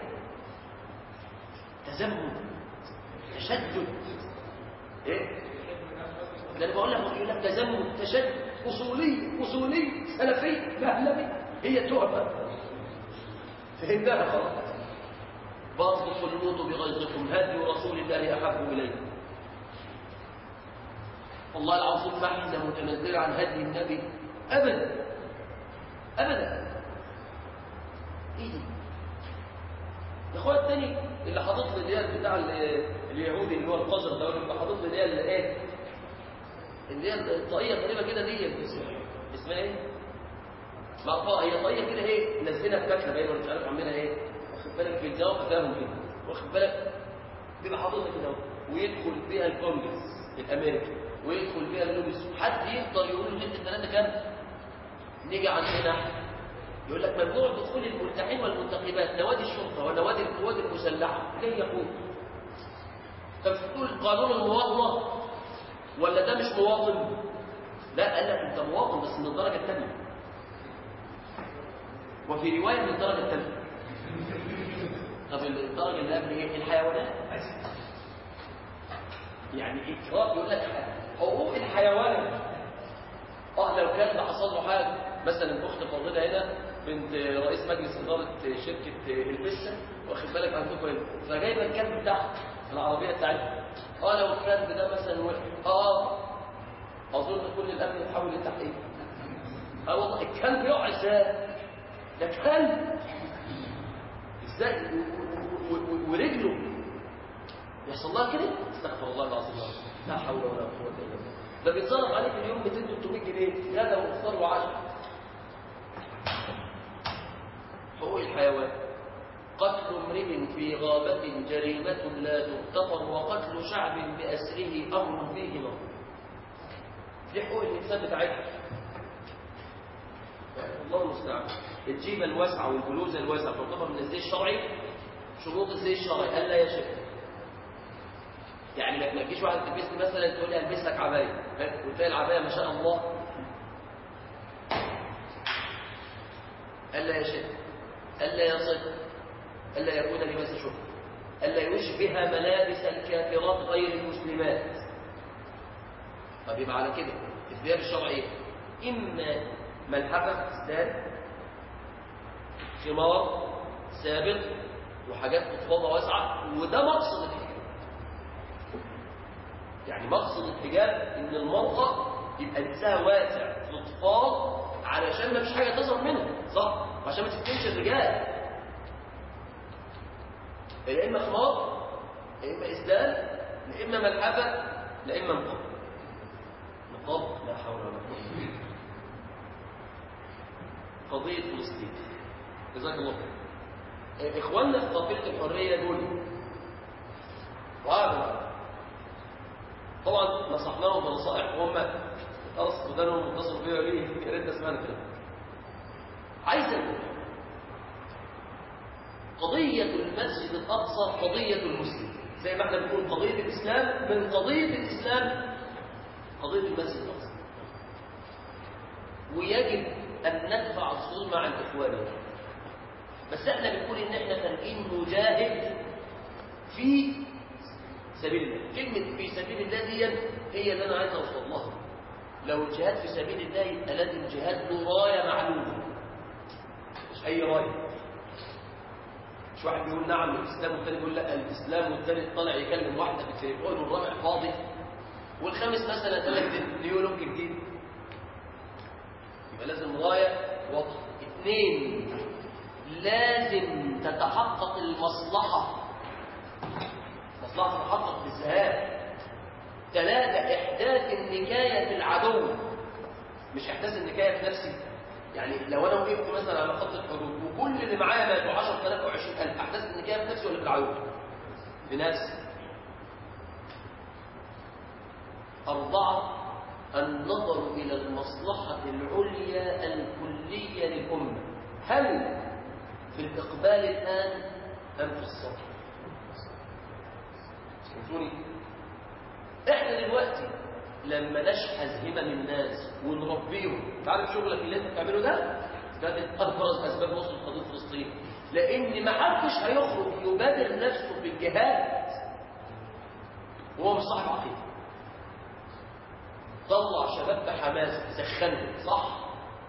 تزمت تشدد ايه ده انا بقول لك يقول لك تزمت تشدد اصولي اصولي سلفي مهلبي هي تهمه فهمناها خلاص باطل الموت بغيظكم هدي رسول الله احب اليكم والله العظيم محزة متنزلة عن هدي النبي أبدا أبدا إيه دي؟ يا أخويا التاني اللي حاطط لي ديت بتاع اليهودي اللي هو القذر ده اللي حاطط لي ديت اللي إيه؟ اللي هي الطاقية غريبة كده دي اسمها إيه؟ مرفوعة هي طاقية كده إيه؟ نازلينها في كتلة باين ولا مش عارف عاملينها إيه؟ واخد بالك في الجواب بتاعهم كده واخد بالك بيبقى حاططها كده ويدخل بيها الكونجرس الأمريكي ويدخل فيها اللبس حد يقدر يقول له انت ثلاثه كام نيجي عندنا احنا يقول لك ممنوع دخول الملتحين والمنتخبات نوادي الشرطه ونوادي القوات المسلحه ليه يقول طب تقول قانون المواطنه ولا ده مش مواطن لا قال لك انت مواطن بس من الدرجه الثانيه وفي روايه من الدرجه الثالثه طب الدرجه اللي قبل ايه الحيوانات يعني اكراه يقول لك حقوق الحيوان اه لو كان ده حصل له حاجه مثلا اخت فاضله هنا بنت رئيس مجلس اداره شركه البسه واخد بالك عندكم هنا فجايبه الكلب بتاعها العربيه بتاعتها اه لو الكلب ده مثلا وقع اه اظن كل الامن يتحول للتحقيق اه والله الكلب يقع ازاي ده كلب ازاي و- و- و- ورجله يحصل لها كده استغفر الله العظيم لا حول ولا قوه الا بالله ده بيتصرف عليه في اليوم 200 300 جنيه غدا وافطار وعشاء حقوق الحيوان قتل امرئ في غابة جريمة لا تغتفر وقتل شعب بأسره أمر فيه نظر دي حقوق الإنسان بتاعتها الله المستعان الجيبة الواسعة والبلوزة الواسعة تعتبر من الزي الشرعي شروط الزي الشرعي ألا يشك يعني ما ما تجيش واحد تلبسني مثلا تقول لي البس لك عبايه ها؟ وتلاقي العبايه ما شاء الله الا يشد الا يصد الا يكون لباس شكر الا يشبه ملابس الكافرات غير المسلمات طب يبقى على كده الثياب الشرعيه اما ملحفه اسدال خمار سابق وحاجات فضفاضه واسعه وده مقصد الحجاب يعني مقصد الحجاب ان المرأة يبقى لبسها واسع فضفاض علشان ما فيش حاجة تظهر منها صح عشان ما تفتنش الرجال يا اما خمار يا اما اسدال يا اما ملحفة يا اما نقاب نقاب لا حول ولا قوة قضية فلسطين جزاك الله خير اخواننا في قافلة الحرية دول وعلى طبعا نصحناهم بنصائح وهم خلاص ودانهم متصل بيها ليه يا ريت اسمعنا كده عايز اقول قضية المسجد الأقصى قضية المسلم زي ما احنا بنقول قضية الإسلام من قضية الإسلام قضية المسجد الأقصى ويجب أن ندفع الظلم عن إخواننا بس احنا بنقول إن احنا خارجين نجاهد في سبيل الله كلمة في سبيل الله دي هي اللي أنا عايز أوصل لها لو الجهاد في سبيل الله يبقى لازم جهاد له راية معلومة مش أي راية مش واحد بيقول نعم الإسلام والتاني يقول لا الإسلام والتاني طالع يكلم واحدة في التليفون والرابع فاضي والخامس مثلا ثلاث نيولوج جديد يبقى لازم راية واضحة اثنين لازم تتحقق المصلحة مصلحة تحقق بالذهاب ثلاثة إحداث النكاية في العدو مش إحداث النكاية في نفسي يعني لو أنا وقفت مثلا على خط الحدود وكل اللي معايا ماتوا 10000 أو 20000 أحداث النكاية في نفسي ولا في العدو؟ في نفسي أربعة النظر إلى المصلحة العليا الكلية للأمة هل في الإقبال الآن أم في الصبر؟ فهمتوني احنا دلوقتي لما نشحذ همم الناس ونربيهم تعرف شغلك اللي انت بتعمله ده كانت ابرز اسباب وصول قضيه فلسطين لان ما حدش هيخرج يبادر نفسه بالجهاد وهو مش صاحب عقيده طلع شباب بحماس سخنهم صح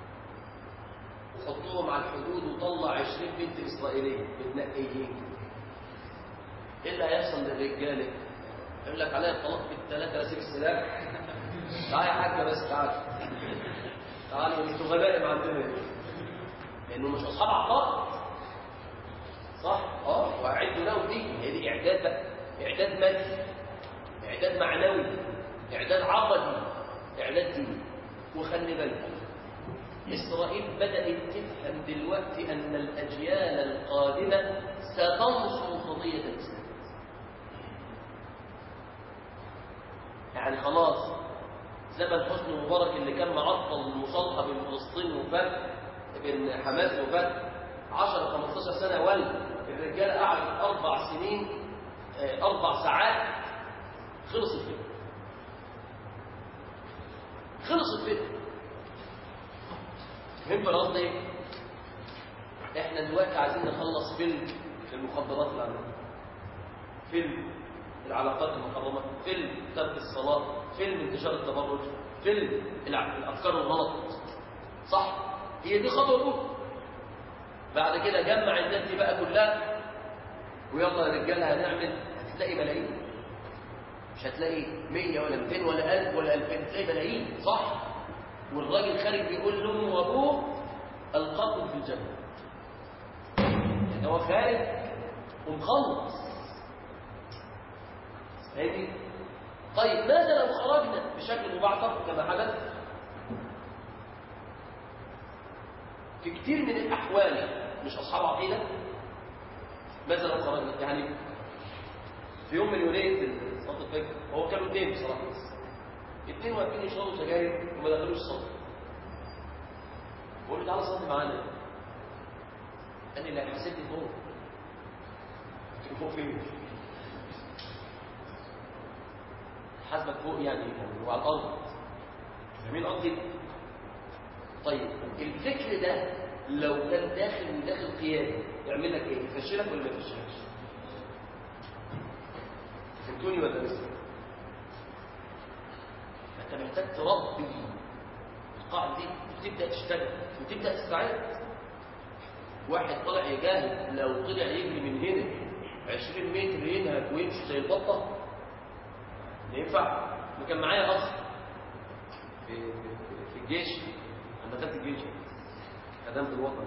وحطوهم على الحدود وطلع 20 بنت اسرائيليه متنقيين ايه اللي هيحصل للرجاله يقول لك عليا الطلاق في الثلاثه اسيب السلاح تعالى يا حاجه بس تعالى تعالوا انتوا غبائب عندنا لانه مش اصحاب عقائد صح اه واعدوا له دي هي دي اعداد بقى اعداد مادي اعداد معنوي اعداد عقدي اعداد ديني وخلي بالك إسرائيل بدأت تفهم دلوقتي أن الأجيال القادمة ستنصر قضية الإسلام يعني خلاص زمن حسني مبارك اللي كان معطل المصالحه بين فلسطين وفتح بين حماس وفتح 10 15 سنه ولا الرجاله قعدت اربع سنين آه، اربع ساعات خلص الفيلم خلص الفيلم فهمت أنا قصدي ايه؟ احنا دلوقتي عايزين نخلص فيلم المخدرات اللي عندنا فيلم العلاقات المحرمه فيلم ترك الصلاه فيلم انتشار التبرج فيلم الع- الافكار الغلط صح هي دي خطوه الاولى بعد كده جمع الناس دي بقى كلها ويلا يا رجاله هنعمل هتلاقي ملايين مش هتلاقي 100 ولا 200 ولا 1000 ولا 2000 هتلاقي ملايين صح والراجل خارج بيقول لامه وابوه القاكم في الجنه يعني هو خارج ومخلص فاهمني طيب ماذا لو خرجنا بشكل مبعثر كما حدث في كتير من الاحوال مش اصحاب عقيده ماذا لو خرجنا يعني في يوم من يومين صلاه الفجر هو كانوا اثنين بصراحه بس اثنين واقفين يشربوا سجاير وما دخلوش الصلاه بقول له تعالى صلي معانا قال لي لا حسيتني فوق قلت له فوق فين؟ حاسبك فوق يعني يعني وعلى الارض فاهمين قصدي؟ طيب الفكر ده لو كان داخل وداخل قيادي يعمل لك ايه؟ يفشلك ولا ما يفشلكش؟ فهمتوني ولا لسه؟ انت محتاج تربي القاعده دي وتبدا تشتغل وتبدا تستعد واحد طالع يجاهد لو طلع يجري من هنا 20 متر ينهك ويمشي زي البطه ينفع أنا كان معايا اخ في, في, في الجيش انا دخلت الجيش خدمت الوطن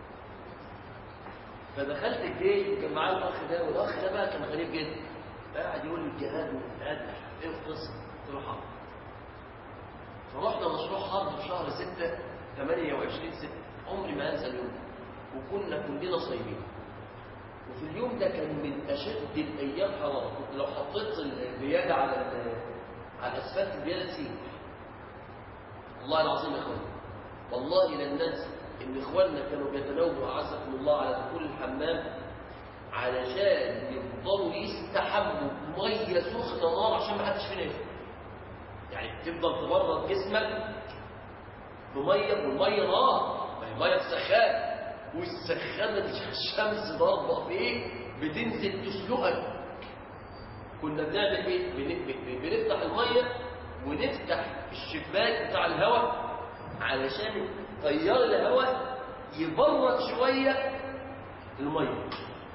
فدخلت الجيش وكان معايا الاخ ده والاخ ده بقى كان غريب جدا قاعد يقول لي الجهاد والجهاد ايه القصه؟ قلت له حاضر فرحنا مشروع حرب في شهر 6 28 6 عمري ما انسى اليوم ده وكنا كلنا صايمين وفي اليوم ده كان من اشد الايام حراره كنت لو حطيت البياده على ال- على الاسفلت البياده تسيح والله العظيم يا اخواني والله لن ننسى ان اخواننا كانوا بيتناوبوا اعزكم الله على دخول الحمام علشان يفضلوا يستحموا ميه سخنه نار عشان ما حدش فينا يفهم يعني تفضل تبرد جسمك بميه والميه نار ما هي ميه سخان والسخانه دي الشمس ضاربه فيك بتنزل تسلقك كنا بنعمل ايه؟ بن- ب- بنفتح الميه ونفتح الشباك بتاع الهواء علشان تيار الهواء يبرد شويه الميه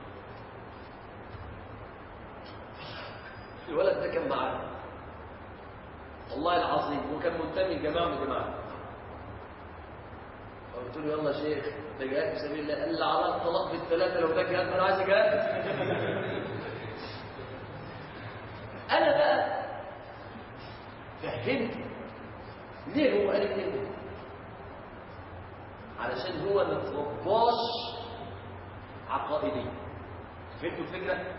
الولد ده كان معانا والله العظيم وكان منتمي لجماعه من الجماعات قلت له يلا يا شيخ ده جهاد في سبيل الله قال لي على الطلاق بالثلاثه لو ده جهاد انا عايز جهاد انا بقى فهمت ليه هو قال كده علشان هو ما ترباش عقائديا فهمتوا الفكره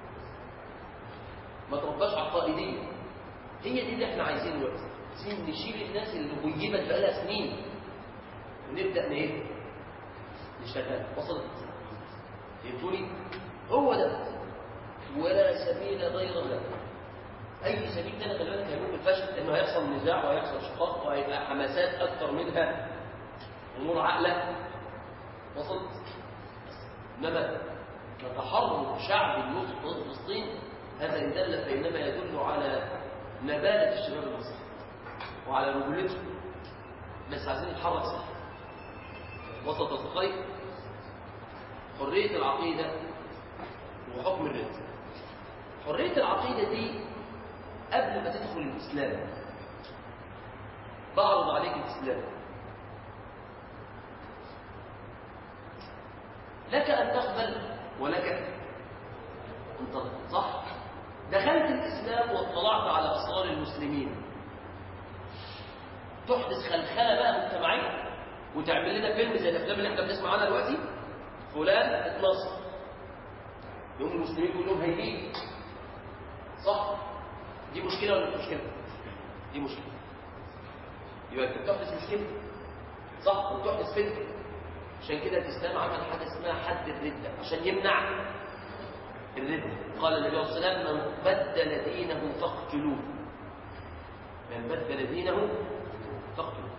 ما ترباش عقائديا هي دي اللي احنا عايزينه دلوقتي عايزين نشيل الناس اللي غيبت بقالها سنين ونبدا ايه نشتغل وصلت فهمتوني هو ده ولا سبيل غير ذلك اي سبيل تاني خلي بالك هيكون بالفشل لانه هيحصل نزاع وهيحصل شقاق وهيبقى حماسات اكتر منها امور عاقله وصلت انما كتحرك شعبي يوسف ضد فلسطين هذا ان دل فانما يدل على نباله الشباب المصري وعلى رجولته بس عايزين نتحرك صح وسط اصدقائي حريه العقيده وحكم الرد حريه العقيده دي قبل ما تدخل الاسلام بعرض عليك الاسلام لك ان تقبل ولك ان ترفض صح دخلت الاسلام واطلعت على اسرار المسلمين تحدث خلخله بقى مجتمعيه وتعمل لنا فيلم زي الافلام اللي احنا بنسمع عنها دلوقتي فلان اتنصر يوم المسلمين كلهم هايلين صح دي مشكله ولا مش مشكله دي مشكله يبقى انت بتحدث مشكله صح وبتحدث فتنه عشان كده الاسلام عمل حاجه اسمها حد الرده عشان يمنع الردة قال النبي صلى الله عليه وسلم من بدل دينه فاقتلوه من بدل دينه فاقتلوه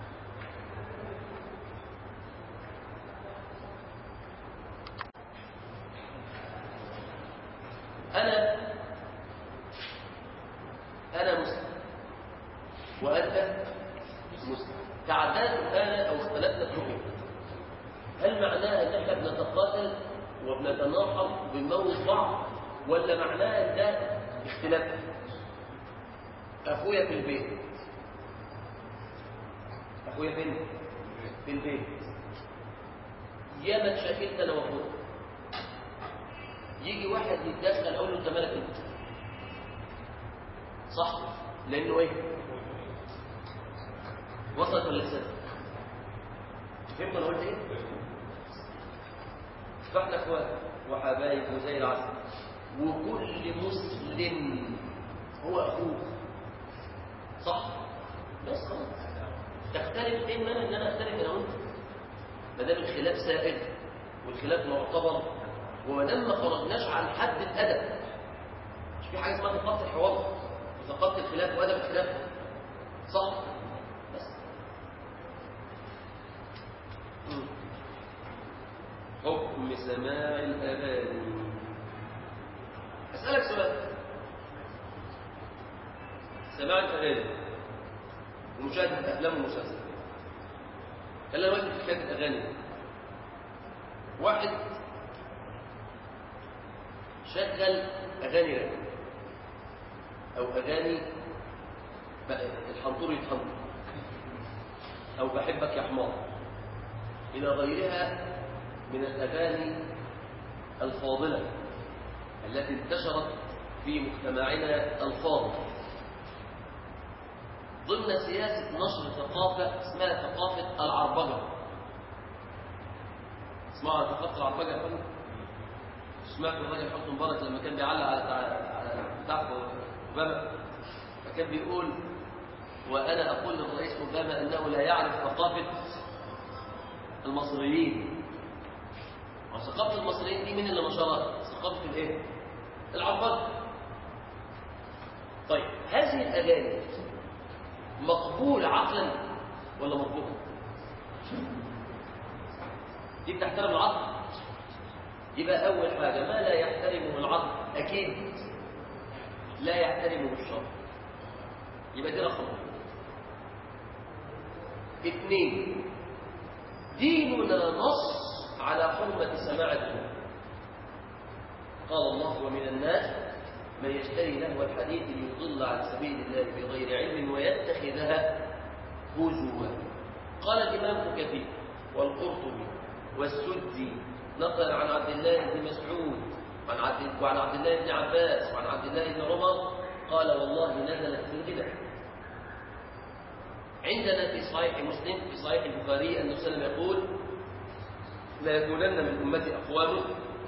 أنا أنا مسلم وأنت مسلم تعددت الآن أو اختلفنا في الحكم هل معناها ان احنا بنتقاتل وبنتناحر وبنموت بعض ولا معناها ان ده اختلاف اخويا في البيت اخويا فين في البيت يا ما اتشكلت انا واخويا يجي واحد يتدخل اقول له انت مالك انت صح لانه ايه وصلت ولا لسه فهمت انا قلت ايه فاحنا اخوات وحبايب وزي العسل وكل مسلم هو اخوه صح بس خلاص تختلف اما ان انا اختلف انا وانت ما دام الخلاف سائد والخلاف معتبر وما دام ما خرجناش عن حد الادب مش في حاجه اسمها ثقافه الحوار وثقافه الخلاف وادب الخلاف صح بس مم. حكم سماع الأغاني أسألك سؤال سماع الأغاني ومشاهدة الأفلام والمسلسلات خلينا دلوقتي في حكاية الأغاني واحد شغل أغاني راب أو أغاني الحنطور يتحنطر أو بحبك يا حمار إلى غيرها من الأغاني الفاضلة التي انتشرت في مجتمعنا الفاضل ضمن سياسة نشر ثقافة اسمها ثقافة العربجة اسمعوا عن ثقافة العربجة يا فندم سمعت الراجل حسن مبارك لما كان بيعلق على على بتاع اوباما فكان بيقول وانا اقول للرئيس اوباما انه لا يعرف ثقافه المصريين وثقافة المصريين دي مين اللي نشرها؟ ثقافة الايه؟ العربجة طيب هذه الأغاني مقبول عقلا ولا مرفوضة؟ دي بتحترم العقل يبقى أول حاجة ما لا يحترمه العقل أكيد لا يحترمه الشرع يبقى دي رقم واحد اثنين ديننا نص على حرمة سماع الدين قال الله ومن الناس من يشتري لهو الحديث ليضل عن سبيل الله بغير علم ويتخذها هزوا قال الإمام كثير والقرطبي والسدي نقل عن عبد الله بن مسعود وعن عبد, وعن عبد الله بن عباس وعن عبد الله بن عمر قال والله نزلت في البدع عندنا في صحيح مسلم في صحيح البخاري أن وسلم يقول لا يكونن من أمتي أقوام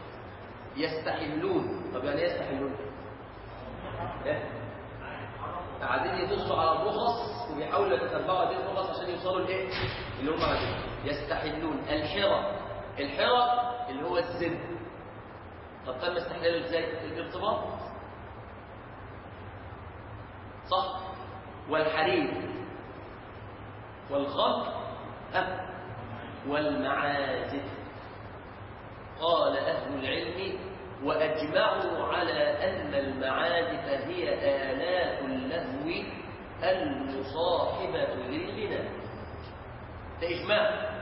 يستحلون طب يعني يستحلون إيه؟ قاعدين يبصوا على الرخص وبيحاولوا يتتبعوا هذه الرخص عشان يوصلوا لايه اللي هم عايزينه يستحلون الحرى الحرى اللي هو الزن طب تم استحلاله ازاي الارتباط صح والحرير والخمر أه والمعازف قال أهل العلم وأجمعوا على أن المعازف هي آلات اللهو المصاحبة للغناء ده إجماع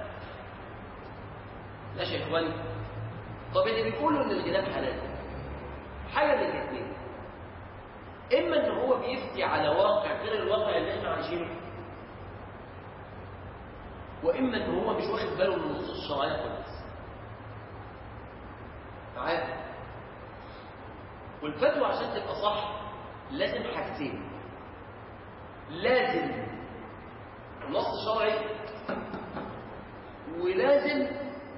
ماشي يا إخواني طب اللي بيقولوا إن الغناء حلال حاجة من الاثنين إما إن هو بيفتي على واقع غير الواقع اللي إحنا عايشينه واما ان هو مش واخد باله من النصوص الشرعيه خالص معايا والفتوى عشان تبقى صح لازم حاجتين لازم نص شرعي ولازم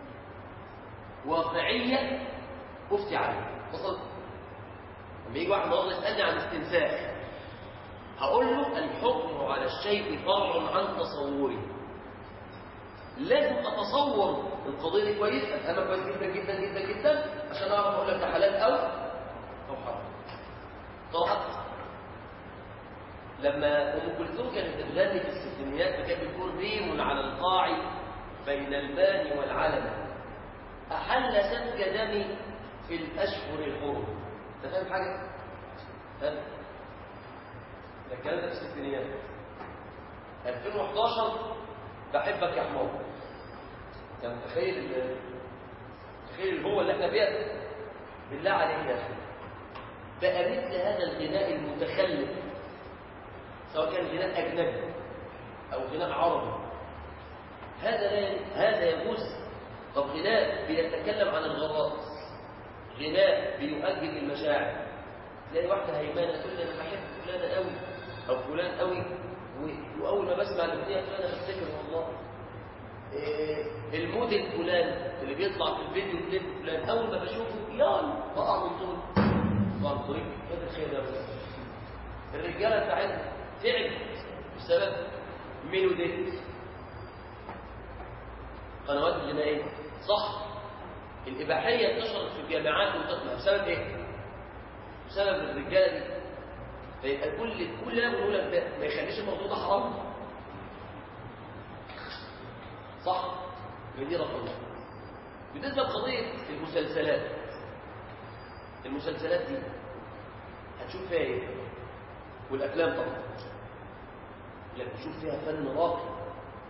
واقعيه افتي عليها وصل لما يجي واحد النهارده يسالني عن استنساخ هقول له الحكم على الشيء فرع عن تصوره لازم اتصور القضيه دي كويس افهمها كويس جدا جدا جدا جدا عشان اعرف اقول لك ده حلال او او حرام طبعا لما ام كلثوم كانت بتغني في الستينيات فكانت بتقول ريم على القاع بين البان والعلم احل سفك دمي في الاشهر الحرم انت فاهم حاجه؟ فاهم؟ ده الكلام ده في الستينيات 2011 بحبك يا حمار انت متخيل متخيل الهو اللي احنا فيها بالله عليك يا اخي بقى مثل هذا الغناء المتخلف سواء كان غناء اجنبي او غناء عربي هذا لا هذا يجوز طب غناء بيتكلم عن الغرائز غناء بيؤجج المشاعر تلاقي واحده هيمانه تقول لي انا بحب فلانه قوي او فلان قوي و- واول ما بسمع الاغنيه فلانه بفتكر والله إيه الموديل فلان اللي بيطلع في الفيديو كليب فلان اول ما بشوفه يلا بقع من طول بقع من طريق هذا الخير يا بس الرجاله بتاعتنا تعبت بسبب ميلوديت قنوات الجنائيه صح الاباحيه انتشرت في الجامعات وتطلع بسبب ايه؟ بسبب الرجاله دي فيبقى كل كل اللي بقوله لك ده ما يخليش الموضوع ده حرام صح؟ دي رقم واحد. بالنسبه لقضيه المسلسلات المسلسلات دي هتشوف فيها ايه؟ والافلام طبعا لكن تشوف فيها فن راقي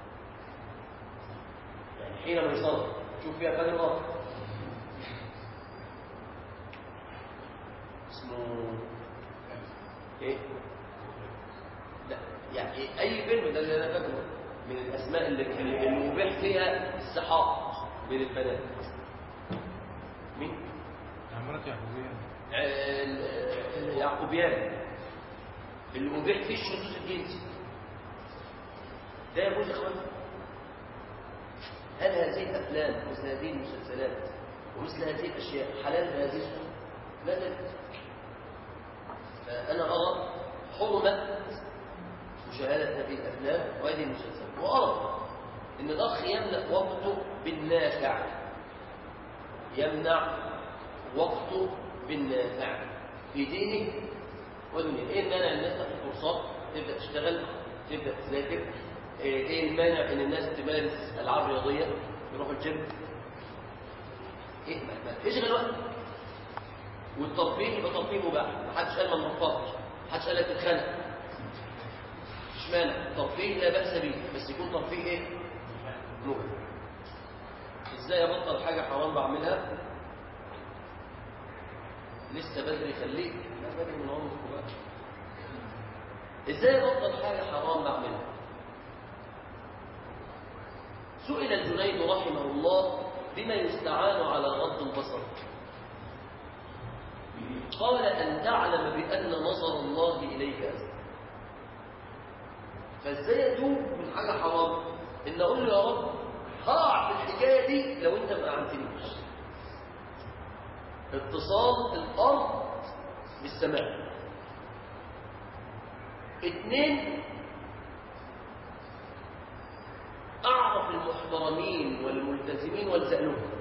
يعني حينما يصدر تشوف فيها فن راقي اسمه ايه لا يعني اي فيلم ده اللي انا فاكره من الاسماء اللي اللي مبيح فيها السحاق بين البنات مين عمارة يعقوبية آه، ال- يعقوبيان اللي مبيح فيه الشذوذ الجنسي ده يجوز يا اخوان هل هذه الافلام مثل هذه المسلسلات ومثل هذه الاشياء حلال بهذه الصوره؟ لا تجوز فانا ارى حرمه مشاهده هذه الافلام وهذه المسلسلات وارى ان الاخ يملا وقته بالنافع يمنع وقته بالنافع في دينه ودنيا ايه المانع الناس تاخد كورسات تبدا تشتغل تبدا تذاكر ايه إيه المانع ان الناس تمارس العاب رياضيه يروحوا الجيم ايه ما ما- اشغل وقت والترفيه يبقى ترفيه مباح ما حدش قال ما نرفهش ما حدش قال لك تتخانق مش مانع الترفيه لا باس به بس يكون ترفيه ايه مباح ازاي ابطل حاجه حرام بعملها لسه بدري خليك لا بدري من عمرك بقى ازاي ابطل حاجه حرام بعملها سئل الجنيد رحمه الله بما يستعان على غض البصر قال ان تعلم بان نظر الله اليك أزل. فازاي اتوب من حاجه حرام ان اقول له يا رب هقع في الحكايه دي لو انت ما اعنتنيش اتصال الارض بالسماء اثنين اعرف المحترمين والملتزمين والزق لهم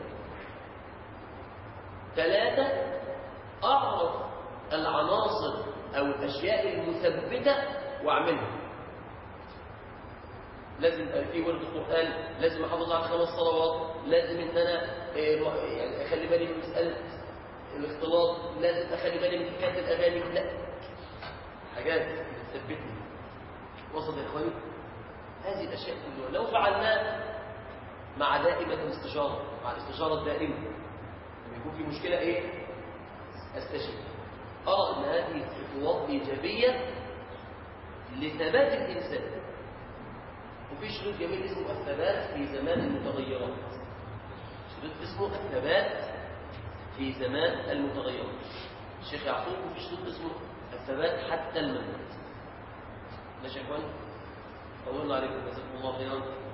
ثلاثه اعرف العناصر او الاشياء المثبته واعملها لازم يبقى في ورد قران لازم احافظ على خمس صلوات لازم ان انا إيه، م- يعني اخلي بالي من مساله الاختلاط لازم اخلي بالي من حكايه الاغاني لا حاجات بتثبتني وصل يا اخواني هذه الاشياء كلها لو فعلناها مع دائمه الاستشاره مع الاستشاره الدائمه لما يكون في مشكله ايه استشير ارى ان هذه خطوات ايجابيه لثبات الانسان وفي شريط جميل اسمه الثبات في زمان المتغيرات شريط اسمه الثبات في زمان المتغيرات الشيخ يعقوب وفي شريط اسمه الثبات حتى الممات ماشي يا اخوان طولنا عليكم جزاكم الله خيرا